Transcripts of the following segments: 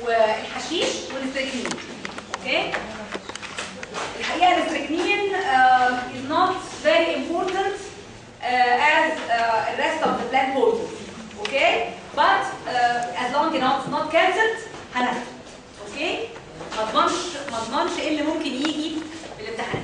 والحشيش والاستريكنين اوكي الحقيقه الاستريكنين uh, is not very important uh, as uh, the rest of the plant poisons okay but uh, as long as it's not cancelled هناخده اوكي ما اضمنش ما اضمنش ايه اللي ممكن يجي في الامتحانات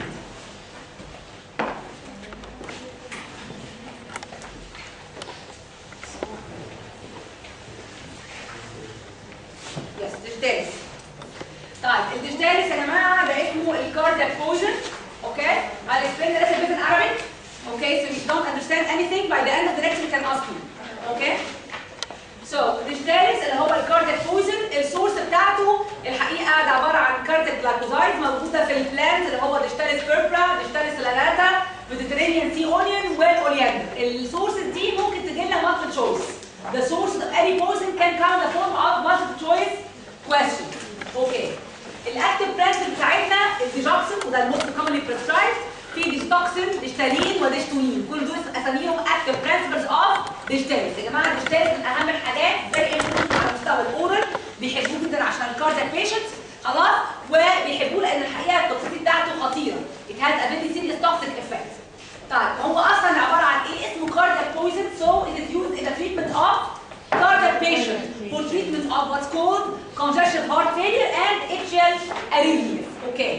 يس ديجيتاليس طيب الديجيتاليس يا جماعه ده اسمه الكاردياك بويزن اوكي I'll explain the rest of it in Arabic okay so if you don't understand anything by the end of the lecture you can ask me okay so ديجيتاليس اللي هو الكاردياك بويزن السورس بتاعته الحقيقه ده عباره عن كاردياك جلايكوزايد موجوده في البلانت اللي هو ديجيتاليس بيربرا ديجيتاليس لالاتا ميديترينيان سي اونيون والاورياندر السورسز دي ممكن تجي لنا multiple choice the source of any poison can come in the form of multiple choice question اوكي الاكتيف برانش بتاعتنا الديجوكسين وده الموست كومنلي بريسكرايبد في ديجتوكسين ديجتالين وديجتونين كل دول اساميهم اكتيف برانسبلز اوف ديجتاليس يا جماعه ديجتاليس من اهم الحاجات فيري امبورتنت على مستوى الاورال بيحبوه جدا عشان الكاردياك بيشنتس خلاص وبيحبوه لان الحقيقه التوكسيتي بتاعته خطيره it has a very serious toxic effect طيب هو اصلا عباره عن ايه اسمه cardiac poison so it is used in the treatment of cardiac patient for treatment of what's called congestive heart failure and atrial arrhythmias okay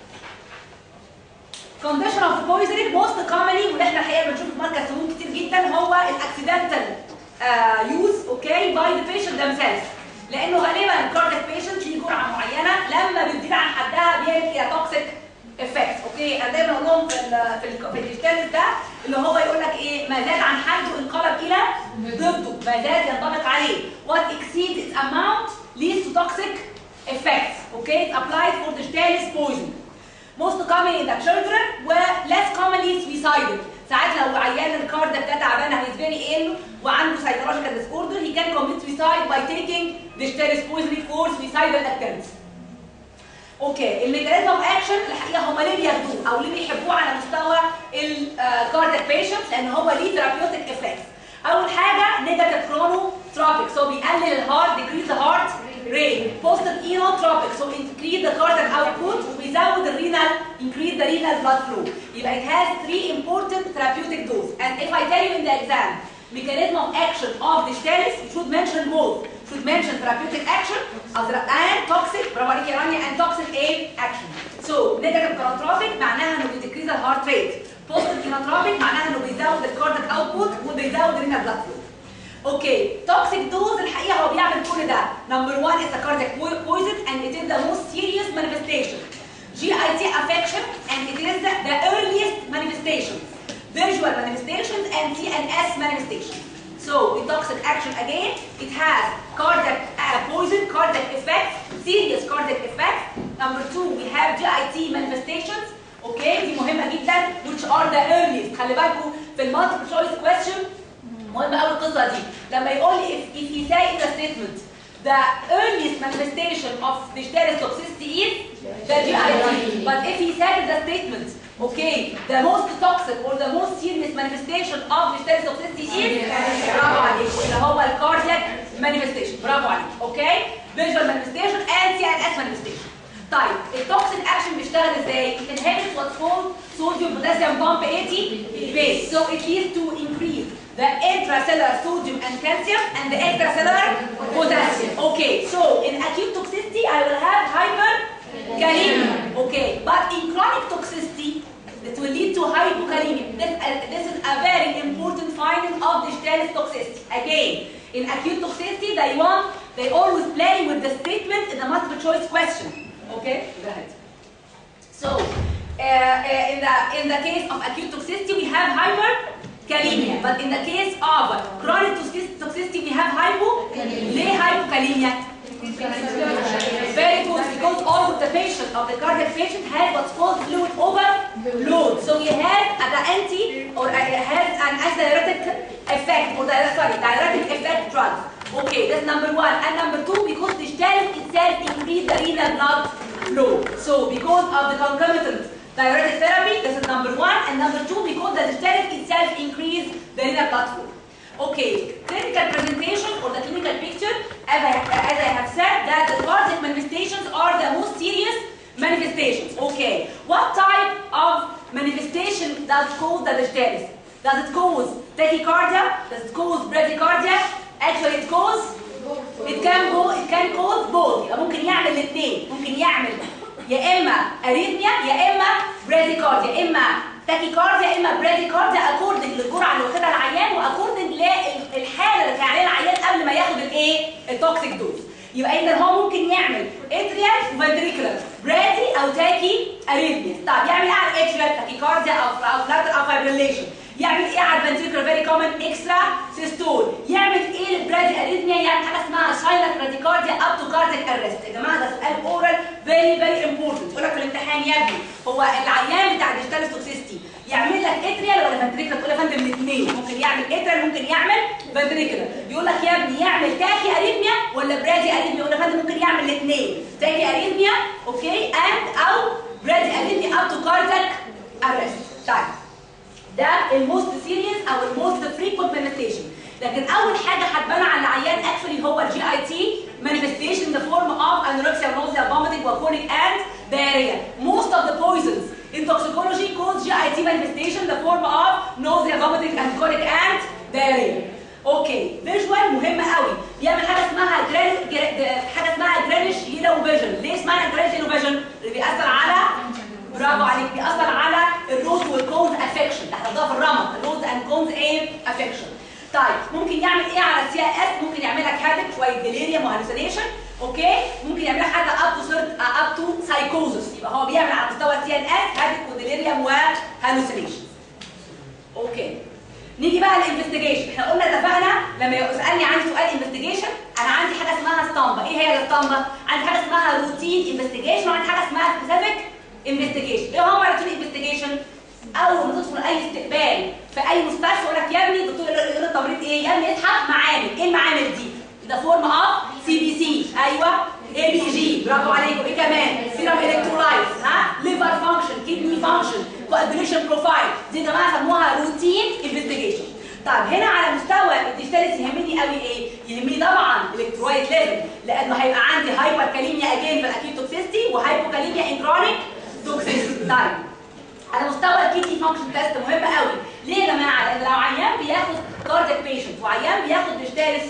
condition of poisoning most commonly واللي احنا الحقيقه بنشوفه في مركز سموم كتير جدا هو الاكسيدنتال يوز اوكي باي ذا patient themselves لانه غالبا الكاردياك بيشنت ليه جرعه معينه لما بتزيد عن حدها بيعمل الى توكسيك افكت اوكي انا دايما اقول لهم في ال في ال في الديجيتال ده اللي هو يقول لك ايه ما زاد عن حده انقلب الى ضده ما زاد ينطبق عليه what exceeds its amount leads to toxic effects okay it's applied for digitalis poison most common in the children و less commonly suicidal ساعات لو عيان الكارد ده تعبان هو is very ill وعنده psychological disorder he can commit suicide by taking digitalis poisoning for suicidal attempts اوكي الميكانيزم اوف اكشن الحقيقه هم ليه بياخدوه او ليه بيحبوه على مستوى الكاردياك بيشنتس لان هو ليه ثيرابيوتيك افكتس اول حاجه نيجاتيف كرونوتروبيك سو بيقلل الهارت decrease the heart rate positive inotropic so increase the cardiac output وبيزود الرينال increase the renal blood flow يبقى it has three important therapeutic doses and if I tell you in the exam mechanism of action of the status you should mention both should mention therapeutic action and toxic برافو عليك يا رانيا and toxic aid action so negative chronotropic معناها انه بيديكريز الهارت ريت positive chronotropic معناها انه بيزود الكاردياك اوتبوت وبيزود الرينال بلاد فلو اوكي توكسيك دوز الحقيقه هو بيعمل كل ده نمبر 1 is the cardiac poison and it is the most serious manifestation GIT affection and it is the, the earliest manifestations visual manifestations and CNS manifestations So the toxic action again, it has cardiac uh, poison, cardiac effect, serious cardiac effect. Number two, we have GIT manifestations. Okay, دي مهمة جدا which are the earliest. خلي بالكم في المالتيبل choice question مهم قوي القصة دي. لما يقول لي if, if he say in the statement the earliest manifestation of digital toxicity is the GIT. But if he said in the statement Okay, the most toxic or the most serious manifestation of digital toxicity is برافو عليك اللي هو الكاردياك manifestation برافو عليك اوكي visual manifestation and CNS manifestation طيب التوكسين اكشن بيشتغل ازاي؟ It inhibits what's called sodium potassium pump 80 base so it leads to increase the intracellular sodium and calcium and the extracellular potassium okay so in acute toxicity I will have hyperkalemia okay but in chronic toxicity it will lead to hypokalemia. This, uh, this is a very important finding of digital toxicity. Again, in acute toxicity, they want, they always play with the statement in the multiple choice question. Okay, go ahead. So, uh, uh, in the in the case of acute toxicity, we have hyperkalemia, but in the case of chronic toxicity, we have hypokalemia. ليه hypokalemia? Very good, because all of the patient, of the cardiac patient has what's called fluid overload. So he has an anti, or has an antidiuretic effect, or the, sorry, diuretic effect drugs. Okay, that's number one. And number two, because the statin itself increase the renal blood flow. So because of the concomitant diuretic therapy, this is number one. And number two, because the statin itself increase the renal blood flow. Okay, clinical presentation or the clinical picture, as I, as I have said, that the manifestations. Okay. What type of manifestation does cause the diastasis? Does it cause tachycardia? Does it cause bradycardia? Actually, it cause it can go it can cause both يبقى ممكن يعمل الاثنين ممكن يعمل يا اما اريثميا يا اما براديكارديا يا اما تاكيكارديا يا اما براديكارديا اكوردنج للجرعه اللي واخدها العيان واكوردنج للحاله اللي كان عليها العيان قبل ما ياخد الايه التوكسيك دوز يبقى اذا هو ممكن يعمل اتريال وفنتريكولار برادي او تاكي اريثميا طب يعمل ايه على الاتريال تاكيكارديا او او فلاتر او فايبريليشن يعمل ايه على الفنتريكولار فيري كومن اكسترا سيستول يعمل ايه للبرادي اريثميا يعمل حاجه اسمها سايلنت براديكارديا اب تو كارديك ارست يا جماعه ده سؤال اورال فيري فيري امبورتنت يقول لك في الامتحان يا ابني هو العيان بتاع الديجيتال توكسيستي يعمل لك اتريال ولا فنتريكولار تقول يا فندم الاثنين ممكن يعمل اتريال ممكن يعمل فنتريكولار يقول لك يا ابني يعمل تاكي اريثميا ولا برادي اريثميا يقول يا فندم ممكن يعمل الاثنين تاكي اريثميا اوكي اند او برادي اريثميا اب تو كارديك ارست طيب ده الموست سيريس او الموست فريكوينت مانيفستيشن لكن اول حاجه هتبان على العيان اكشولي هو الجي اي تي manifestation in the form of anorexia nausea vomiting colic and diarrhea most of the poisons in toxicology cause GIT manifestation in the form of nausea vomiting and colic and diarrhea اوكي فيجوال مهم قوي بيعمل حاجه اسمها جران حاجه اسمها جرانيش يلو فيجن ليه اسمها جرانيش يلو فيجن اللي بيأثر على برافو عليك بيأثر على الروز والكونز افكشن ده احنا في الرمد الروز اند كونز ايه افكشن طيب ممكن يعمل ايه على السي اس ممكن يعمل لك هادك شويه ديليريوم وهلوسينيشن اوكي ممكن يعمل لك حاجه اب تو سيرت اب تو سايكوزس يبقى هو بيعمل على مستوى السي ان اس هادك وديليريوم وهلوسينيشن اوكي نيجي بقى للانفستيجيشن احنا قلنا اتفقنا لما يسالني عن سؤال انفستيجيشن انا عندي حاجه اسمها اسطمبه ايه هي الاسطمبه عندي حاجه اسمها روتين انفستيجيشن وعندي حاجه اسمها سبيسيفيك انفستيجيشن ايه هو روتين انفستيجيشن اول ما تدخل اي استقبال في اي مستشفى يقول لك يا ابني الدكتور يقول التمريض ايه يا ابني اصحى معامل ايه المعامل دي ده فورم اوف سي بي سي ايوه اي بي جي برافو عليكم ايه كمان سيرم الكترولايتس ها ليفر فانكشن كيدني فانكشن كوابيليشن بروفايل دي يا جماعه سموها روتين انفستيجيشن طيب هنا على مستوى الديجيتاليس يهمني قوي ايه يهمني طبعا الكترولايت ليفل لانه هيبقى عندي هايبر كاليميا اجين في الاكيد توكسيستي وهايبوكاليميا ان كرونيك توكسيستي طيب على مستوى الكيدني فانكشن تيست مهم قوي ليه يا جماعه لان لو عيان بياخد كاردياك بيشنت وعيان بياخد ديجيتاليس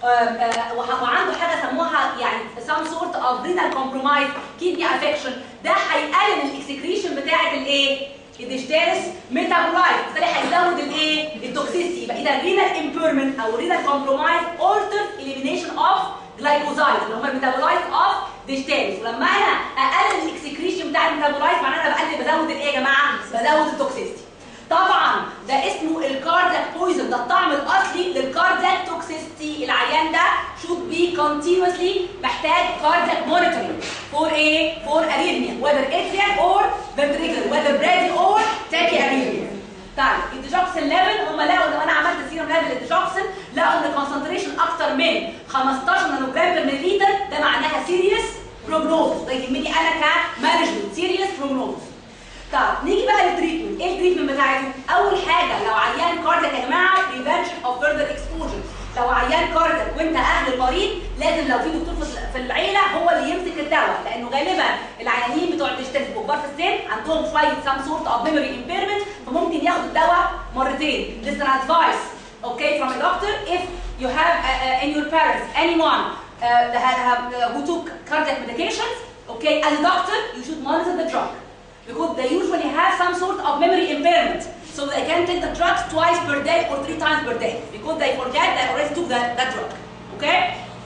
وعنده حاجه سموها يعني some sort of renal compromise kidney affection ده هيقلل الاكسكريشن بتاعه الايه؟ الديجيتاليس ميتابولايت بالتالي هيزود الايه؟ التوكسيستي يبقى اذا renal impairment او renal compromise alters elimination of glycosides اللي هم الميتابولايت اوف ديجيتاليس ولما انا اقلل الاكسكريشن بتاع الميتابولايت معناها انا بقلل بزود الايه يا جماعه؟ بزود التوكسيستي طبعا ده اسمه الكاردياك بويزن ده الطعم الاصلي للكاردياك توكسيستي العيان ده should be continuously محتاج كاردياك monitoring for ايه for arrhythmia whether atrial or ventricular whether brady or tachyarrhythmia طيب الديجوكسين ليفل هم لقوا لو انا عملت سيروم ليفل للديجوكسين لقوا ان الكونسنتريشن اكتر من 15 نانو جرام بير مليلتر ده معناها سيريس بروجنوز ده يهمني انا كمانجمنت سيريس بروجنوز طب نيجي بقى للتريتمنت ايه التريتمنت بتاعته اول حاجه لو عيان كاردياك يا جماعه بريفنشن اوف فيرذر اكسبوجر لو عيان كاردياك وانت اهل المريض لازم لو في دكتور في العيله هو اللي يمسك الدواء لانه غالبا العيانين بتوع الديجيتال كبار في السن عندهم شويه سام سورت اوف ميموري امبيرمنت فممكن ياخدوا الدواء مرتين listen advice okay from a doctor if you have uh, uh, in your parents anyone uh, that have, have, uh, who took cardiac medications okay as a doctor you should monitor the drug because they usually have some sort of memory impairment. So they can take the drugs twice per day or three times per day because they forget they already took that, that drug. Okay?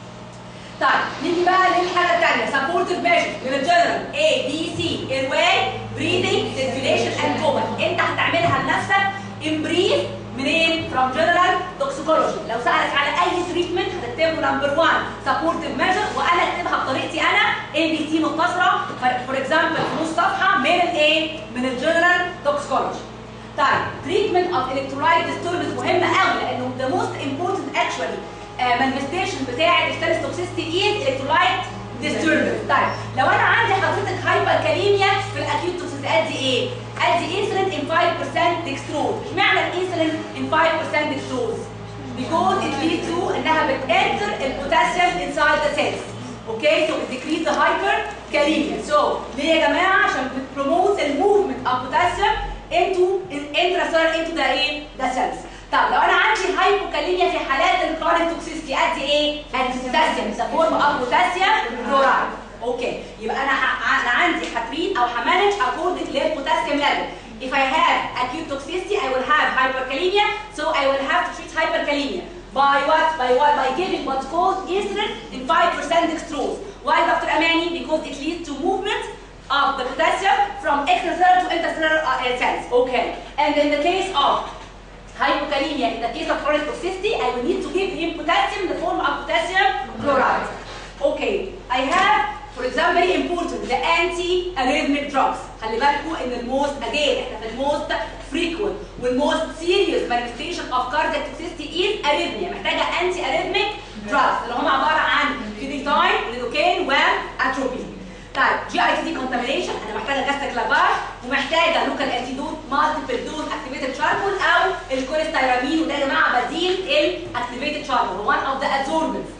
طيب نيجي بقى للحاجة الثانية supportive measures من الجنرال A B C airway breathing circulation and coma انت هتعملها لنفسك in brief منين؟ from general toxicology لو سألك على أي تريتمنت هتكتب له نمبر 1 supportive measure وأنا أكتبها بطريقتي أنا A B C مختصرة فور اكزامبل في نص صفحة من الإيه؟ من الجنرال توكسيكولوجي طيب treatment of electrolyte disturbance مهمة قوي لأنه the most important actually uh, manifestation بتاع الستانس توكسيستي is electrolyte disturbance طيب لو أنا عندي حضرتك هايبر كاليميا في الأكيوت توكسيستي أدي إيه؟ ادي انسولين in 5% ديكستروز اشمعنى الانسولين in 5% ديكستروز because it leads to انها بتenter البوتاسيوم inside the cells okay so it decrease the hyper كاليميا سو ليه يا جماعه عشان بتبروموت الموفمنت اوف بوتاسيوم انتو intracellular into the ايه the cells طب لو انا عندي هايبوكاليميا في حالات الكرونيك توكسيستي ادي ايه ادي بوتاسيوم ذا فورم اوف بوتاسيوم كلورايد اوكي يبقى انا ح... انا عندي هتريد او همانج اكوردنج للبوتاسيوم ليفل If I have acute toxicity, I will have hyperkalemia, so I will have to treat hyperkalemia. By what? By what? By giving what's called insulin in 5% dextrose. Why, Dr. Amani? Because it leads to movement of the potassium from extracellular to intercellular uh, cells. Okay. And in the case of hypokalemia, in the case of chronic toxicity, I will need to give him potassium in the form of potassium chloride. Okay. I have For example, very important, the anti-arrhythmic drugs. خلي بالكم ان الموست again احنا في الموست frequent والموست serious manifestation of cardiac toxicity is arrhythmia محتاجه anti-arrhythmic drugs اللي هم عباره عن فيديتاين ليدوكين واتروبين. طيب جي اي تي كونتامينيشن انا محتاجه جاستريك لافاج ومحتاجه لوكال انتيدوت مالتيبل دوز اكتيفيتد شاركول او الكوليستيرامين وده يا جماعه بديل الاكتيفيتد شاركول وان اوف ذا ادزوربنتس.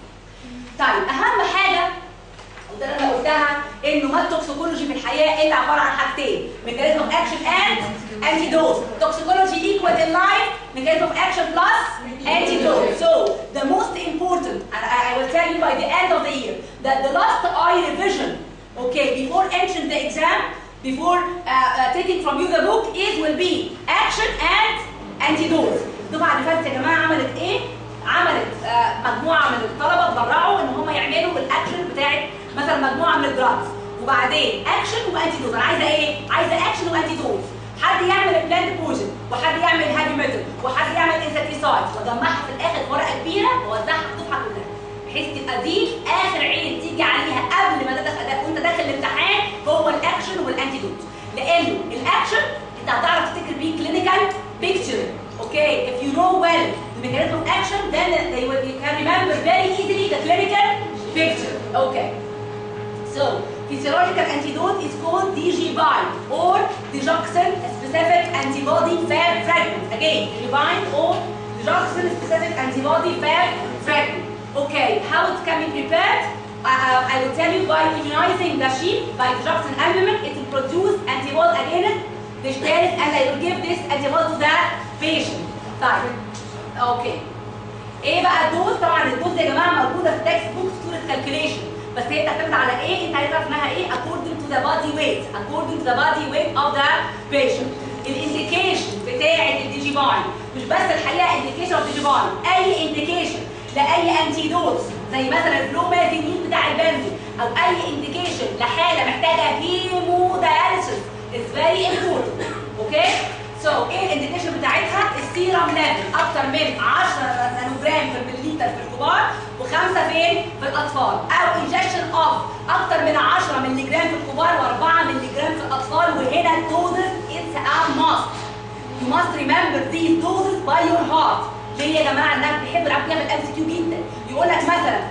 طيب اهم حاجه وده اللي انا قلتها انه ما التوكسيكولوجي في الحياه الا عباره عن حاجتين ميكانيزم اوف اكشن اند انتيدوت توكسيكولوجي equal in life mechanism of action plus antidote so the most important and I, I will tell you by the end of the year that the last eye revision okay before entering the exam before uh, uh, taking from you the book is will be action and antidote الدفعه اللي فاتت يا جماعه عملت ايه عملت آه مجموعه من الطلبه اتبرعوا ان هم يعملوا الاكشن بتاعت مثلا مجموعه من الدراجز وبعدين اكشن وانتيدوت انا عايزه ايه عايزه اكشن وانتيدوت حد يعمل بلاند بوجن وحد يعمل هابي ميتال وحد يعمل انسكتيسايد واجمعها في الاخر في ورقه كبيره واوزعها في الدفعه كلها بحيث تبقى دي اخر عين تيجي عليها قبل ما تدخل وانت داخل الامتحان هو الاكشن والانتيدوت لانه الاكشن انت هتعرف تفتكر بيه كلينيكال بيكتشر Okay, if you know well the mechanism of action, then they will, you can remember very easily the clinical picture. Okay. So, physiological antidote is called DG-bind or digoxin specific antibody fab fragment. Again, DG-bind or digoxin specific antibody fab fragment. Okay, how it can be prepared? Uh, I will tell you by immunizing the sheep by digoxin albumin, it will produce antibody against the status and I will give this antibody to the patient. طيب اوكي ايه بقى الدوز طبعا الدوز يا جماعه موجوده في التكست بوك في صوره كالكوليشن بس هي بتعتمد على ايه انت عايز تعرف انها ايه according to the body weight according to the body weight of the patient الانديكيشن بتاعه الديجي باين مش بس الحقيقه انديكيشن اوف ديجي باين اي انديكيشن لاي انتي زي مثلا الفلومازينين بتاع البنزين او اي انديكيشن لحاله محتاجه هيمو داياليسيس is very important اوكي سو so, ايه الانديكيشن بتاعتها السيرم ليفل اكتر من 10 نانوجرام في المليلتر في الكبار وخمسه فين في الاطفال او انجكشن اوف اكتر من 10 مللي جرام في الكبار و4 مللي جرام في الاطفال وهنا الدوزز اتس ا ماست You must remember these doses by your heart. ليه يا جماعه الناس بيحب يلعبوا فيها في الام سي كيو جدا يقول لك مثلا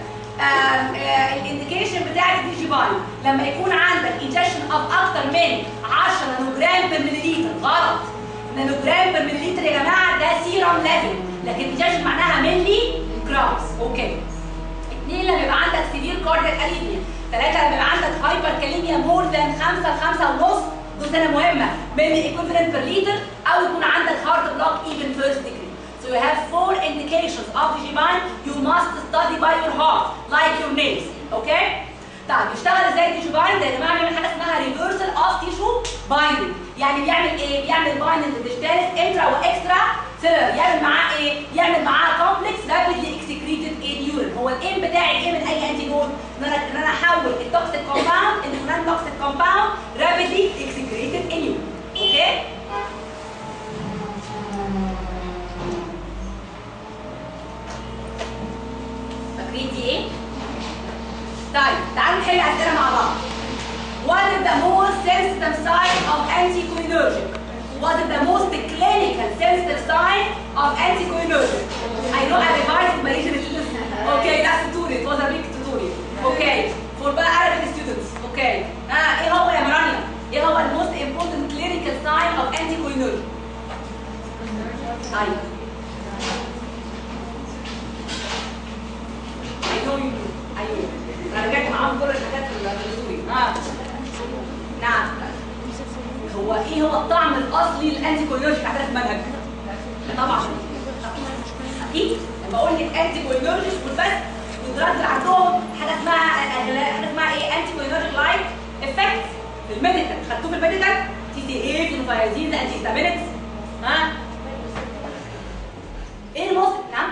الانديكيشن بتاع الدي جي باين لما يكون عندك انجكشن اوف اكتر من 10 نانوجرام بير مليلتر غلط نانوجرام بير مليلتر يا جماعه ده سيرم ليفل لكن انجكشن معناها ملي جرامز اوكي اثنين لما يبقى عندك سيفير كاردياك اريثميا ثلاثه لما يبقى عندك هايبر كاليميا مور ذان 5 ل 5 ونص دول سنه مهمه ملي ايكوفالنت بير لتر او يكون عندك هارت بلوك ايفن فيرست ديجري So you have four indications of Digimon you must study by your heart, like your names, okay? طيب يشتغل ازاي الديجيباين ده يا جماعه بيعمل حاجه اسمها ريفرسال اوف تيشو بايندنج يعني بيعمل ايه بيعمل بايندنج للديجيتالس انترا واكسترا سيلر يعمل معاه ايه يعمل معاه كومبلكس رابيدلي اكسكريتد ان يورين هو الايم بتاعي ايه من اي انتي نود ان انا ان انا احول التوكسيك كومباوند انتو نون توكسيك كومباوند رابيدلي اكسكريتد ان يورين اوكي فاكرين دي ايه؟ طيب تعالوا نحل اسئله مع بعض. What is the most sensitive sign of anticholinergic? What is the most clinical sensitive sign of anticholinergic? I know I revised my regional students. Okay, that's tutorial. It was a big tutorial. Okay, for بقى Arabic students. Okay. ها ايه هو يا مرانيا؟ ايه هو the most important clinical sign of anticholinergic؟ ايوه. I know you do. ايوه. انا رجعت معاهم كل الحاجات اللي في السوري. ها. الاصلي للانتي كولينرجيك عندنا في المنهج طبعا اكيد لما اقول لك انتي كولينرجيك والبس والدرجات اللي عندهم حاجه اسمها حاجه اسمها ايه انتي كولينرجيك لايك افكت في الميديكال خدتوه في الميديكال تي سي اي فينوفايزين انتي هيستامينكس ها ايه الموست نعم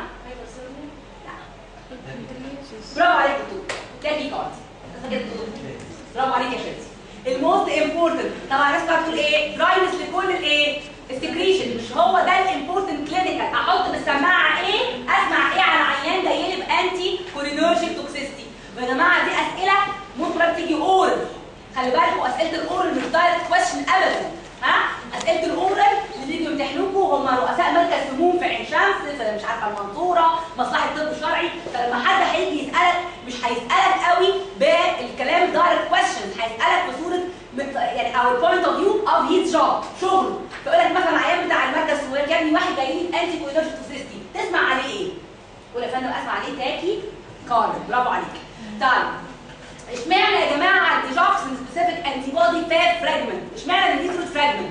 برافو عليك يا دكتور تلاقي كارد برافو عليك يا شمس الموست امبورتنت طبعا الناس بقى بتقول ايه دراينس لكل الايه السكريشن مش هو ده الامبورتنت كلينيكال احط بالسماعه ايه اسمع ايه على عيان جاي لي بانتي كولينرجيك توكسيستي ويا جماعه دي اسئله ممكن تيجي اورال خلي بالكم اسئله الاورال مش دايركت كويشن ابدا ها اسئله الاورال اللي بيجوا يمتحنوكم هم رؤساء مركز سموم في عين شمس في مش عارفه المنصوره مصلحه الطب الشرعي فلما حد هيجي يسالك مش هيسالك قوي بالكلام دايركت كويشن هيسالك بصوره يعني او البوينت اوف فيو اوف هيز جوب شغله فيقول لك مثلا عيان بتاع المركز السموم يا ابني واحد جاي لي انتي كويدرج توكسيستي تسمع عليه ايه؟ يقول يا فندم اسمع عليه تاكي كارد برافو عليك طيب اشمعنى يا جماعه الديجوكسين سبيسيفيك انتي بودي فات فراجمنت اشمعنى النيتروت فراجمنت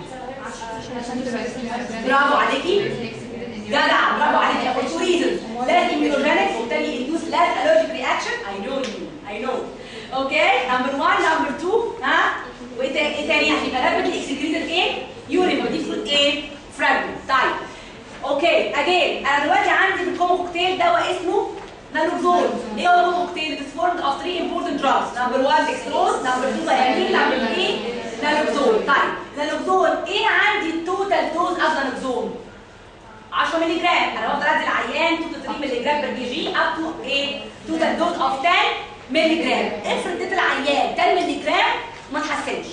برافو عليكي جدع برافو عليكي for two reasons less immunogenic وبالتالي induce less allergic reaction I know you I know اوكي نمبر 1 نمبر 2 ها وايه تا- ايه تاني عشان يبقى رابيدلي اكسكريتد ايه يورين ودي فروت ايه فراجمنت طيب اوكي اجين انا دلوقتي عندي في الكومو كوكتيل دواء اسمه نالوكزول ايه هو الكومو كوكتيل It is formed of three important drugs number 1 dextrose number 2 thiamine number 3 نالوكزول طيب نالوكزول ايه عندي التوتال دوز اوف نالوكزول 10 مللي جرام انا بفضل ادي العيان 2 to 3 مللي جرام بر كي جي اب تو ايه توتال دوز اوف 10 مللي جرام افرض اديت العيان 10 مللي جرام ما تحسنش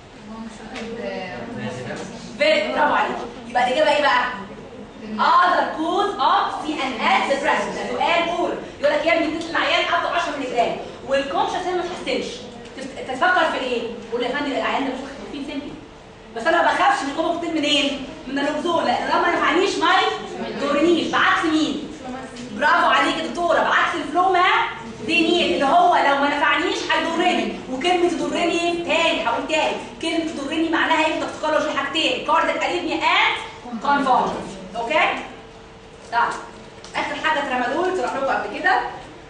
فيري برافو عليك يبقى الاجابه ايه بقى؟ other cause of CNS depression ده سؤال قول يقول لك يا ابني اديت العيان اب تو 10 مللي جرام والكونشس ما تحسنش تف- تفكر في ايه؟ قول يا فندم العيان ده مش واخد كافيين سيمبلي بس انا ما بخافش من الكوبا كتير منين؟ من النبذول لان لو ما نفعنيش ما يضرنيش بعكس مين؟ برافو عليك يا دكتوره بعكس الفلوما دينيل اللي هو لو ما نفعنيش هيضرني وكلمه يضرني تاني هقول تاني كلمه يضرني معناها ايه في التوكسيكولوجي حاجتين كارديك اريثميا اند كونفولجن اوكي؟ طيب اخر حاجه ترامادول تروح لكم قبل كده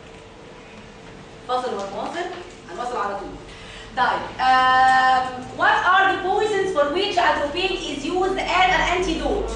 فاصل ونواصل هنواصل على طول طيب um, what are the poisons for which atropine is used as an antidote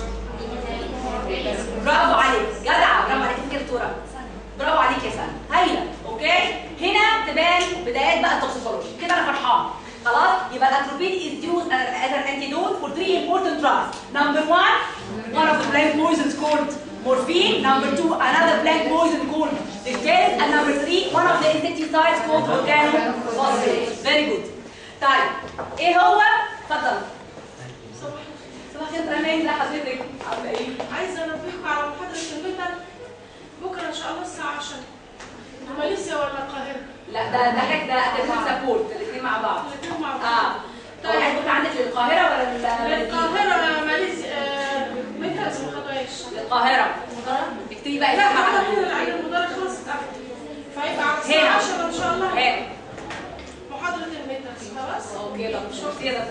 برافو عليك جدع برافو عليك يا دكتوره برافو عليك يا سنة هايله اوكي هنا تبان بدايات بقى التوكسيكولوجي كده انا فرحان خلاص يبقى الاتروبين is used as an antidote for three important drugs number one one of the plant poisons called morphine number two another plant poison called dictates and number three one of the insecticides called organophosphate very good طيب ايه هو اتفضل صباح الخير رمان ازي حضرتك عامله ايه عايزه انبهكم على محاضره المثل بكره ان شاء الله الساعه 10 ماليزيا ولا القاهره لا ده ده حاجه ده اكاديميك سبورت الاثنين مع بعض الاثنين مع بعض اه طيب طيب. هيكون عندك للقاهره ولا لل- القاهره ماليزيا آه، مثل ما خدوهاش للقاهره اكتبي بقى لا اسمها ما على طول. هو المدرج خلص اتقفل فيبقى على الساعه هنا. 10 ان شاء الله هات. محاضره المثل خلاص اوكي لا شفتي ده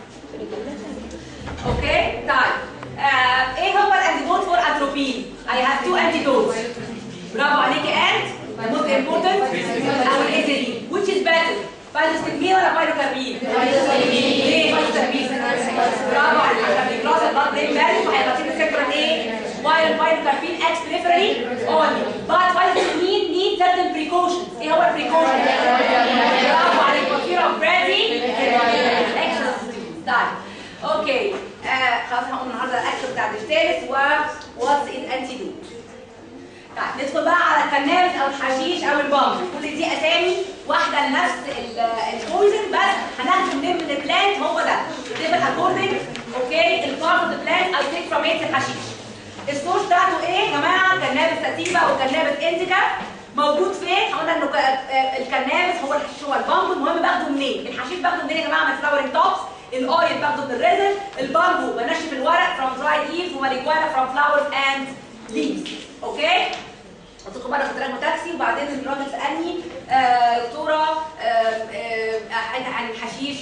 اوكي طيب آه، ايه هو الانتيدوت فور اتروبين I have two antidotes برافو عليكي and the most important او الايثيلين which is better بايروستيمين ولا بايروكاربين ليه بايروكاربين برافو عليك عشان بيكراس البلد برين بارد وهيبقى في سيكتور ايه while بايروكاربين acts peripherally only but بايروستيمين need certain precautions ايه هو البريكوشن برافو عليك وفير اوف برادي excellent طيب اوكي آه خلاص هنقول النهارده الاكشن بتاع الثالث و واتس از انتيدوت طيب ندخل بقى على الكنابس او الحشيش او البامب كل دي اسامي واحده لنفس البويزن بس هناخده منين من البلانت هو ده تبقى اكوردنج اوكي البارت اوف ذا بلانت او تيك فروم ات الحشيش السورس بتاعته ايه يا جماعه كنابس ساتيفا وكنابس انديكا موجود فين؟ قلنا انه ك- آه، الكنابس هو الحشيش هو البامبو المهم باخده منين؟ الحشيش باخده منين يا جماعه من فلاورنج توبس الاويل باخده من الريزن البامبو بنشف الورق from dried leaves وماريجوانا from flowers and leaves اوكي؟ قلت لكم مره كنت راكبه تاكسي وبعدين الراجل سالني آه، دكتوره آه، آه، حاجه عن الحشيش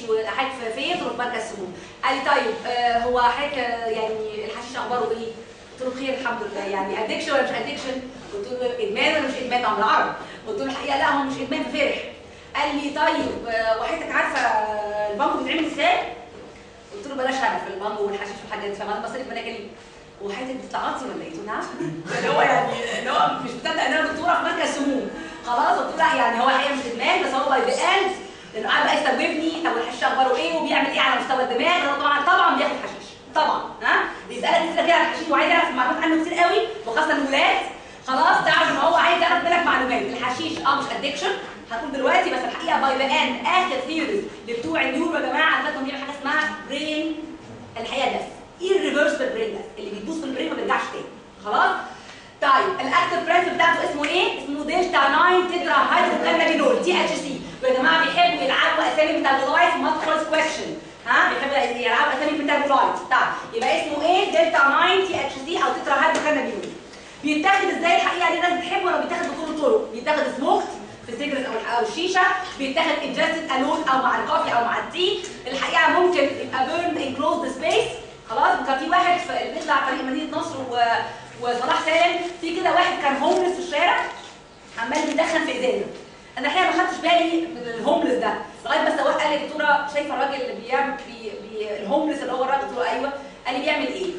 وحضرتك في فين في مركز سموم قال لي طيب آه هو حضرتك آه، يعني الحشيش اخباره ايه قلت له بخير الحمد لله يعني ادكشن ولا مش ادكشن قلت له ادمان ولا مش ادمان طبعا بالعربي قلت له الحقيقه لا هو مش ادمان فرح قال لي طيب آه، وحضرتك عارفه البانجو بيتعمل ازاي قلت له بلاش هدف البانجو والحشيش والحاجات دي فانا بصيت في مناكلي وحضرتك بتتعاطي ولا ايه؟ قلت له نعم اللي هو يعني اللي هو مش مصدق ان انا دكتوره في مركز سموم خلاص قلت له لا يعني هو حقيقه مش ادمان بس هو باي ذا اند لانه قاعد بقى يستوعبني طب الحشيش اخباره ايه وبيعمل ايه على مستوى الدماغ لأنه طبعا طبعا بياخد حشيش طبعا ها بيسالك اسئله كده عن الحشيش وعايز يعرف معلومات عنه كتير قوي وخاصه الولاد خلاص تعرف ان هو عايز يعرف منك معلومات الحشيش اه مش ادكشن هتقول دلوقتي بس الحقيقه باي ذا اند اخر ثيوريز اللي بتوع النيورو يا جماعه اثبتوا ان بيعمل حاجه اسمها برين الحقيقه ده irreversible brain death اللي بيدوس في البرين ما بيرجعش تاني خلاص طيب الاكتف برنسبل بتاعته اسمه ايه؟ اسمه دلتا 9 تترا هيدروكانابينول تي اتش سي ويا جماعه بيحبوا يلعبوا اسامي ميتابولايت مالتيبل كويشن ها بيحبوا يلعبوا اسامي ميتابولايت طيب يبقى اسمه ايه؟ دلتا 9 تي اتش سي او تترا هيدروكانابينول بيتاخد ازاي الحقيقه دي ناس بتحبه ولا بيتاخد بكل الطرق بيتاخد سموكت في السيجرت او او الشيشه بيتاخد انجستد الون او مع الكوفي او مع التي الحقيقه ممكن يبقى بيرن ان كلوز سبيس خلاص كان في واحد في اللي بيطلع طريق مدينه نصر و... وصلاح سالم في كده واحد كان هوملس في الشارع عمال بيدخن في ازازه انا الحقيقه ما خدتش بالي من الهوملس ده لغايه بس هو قال لي يا دكتوره شايفه الراجل اللي بيعمل بي... بي... الهوملس اللي هو الراجل قلت له ايوه قال لي بيعمل ايه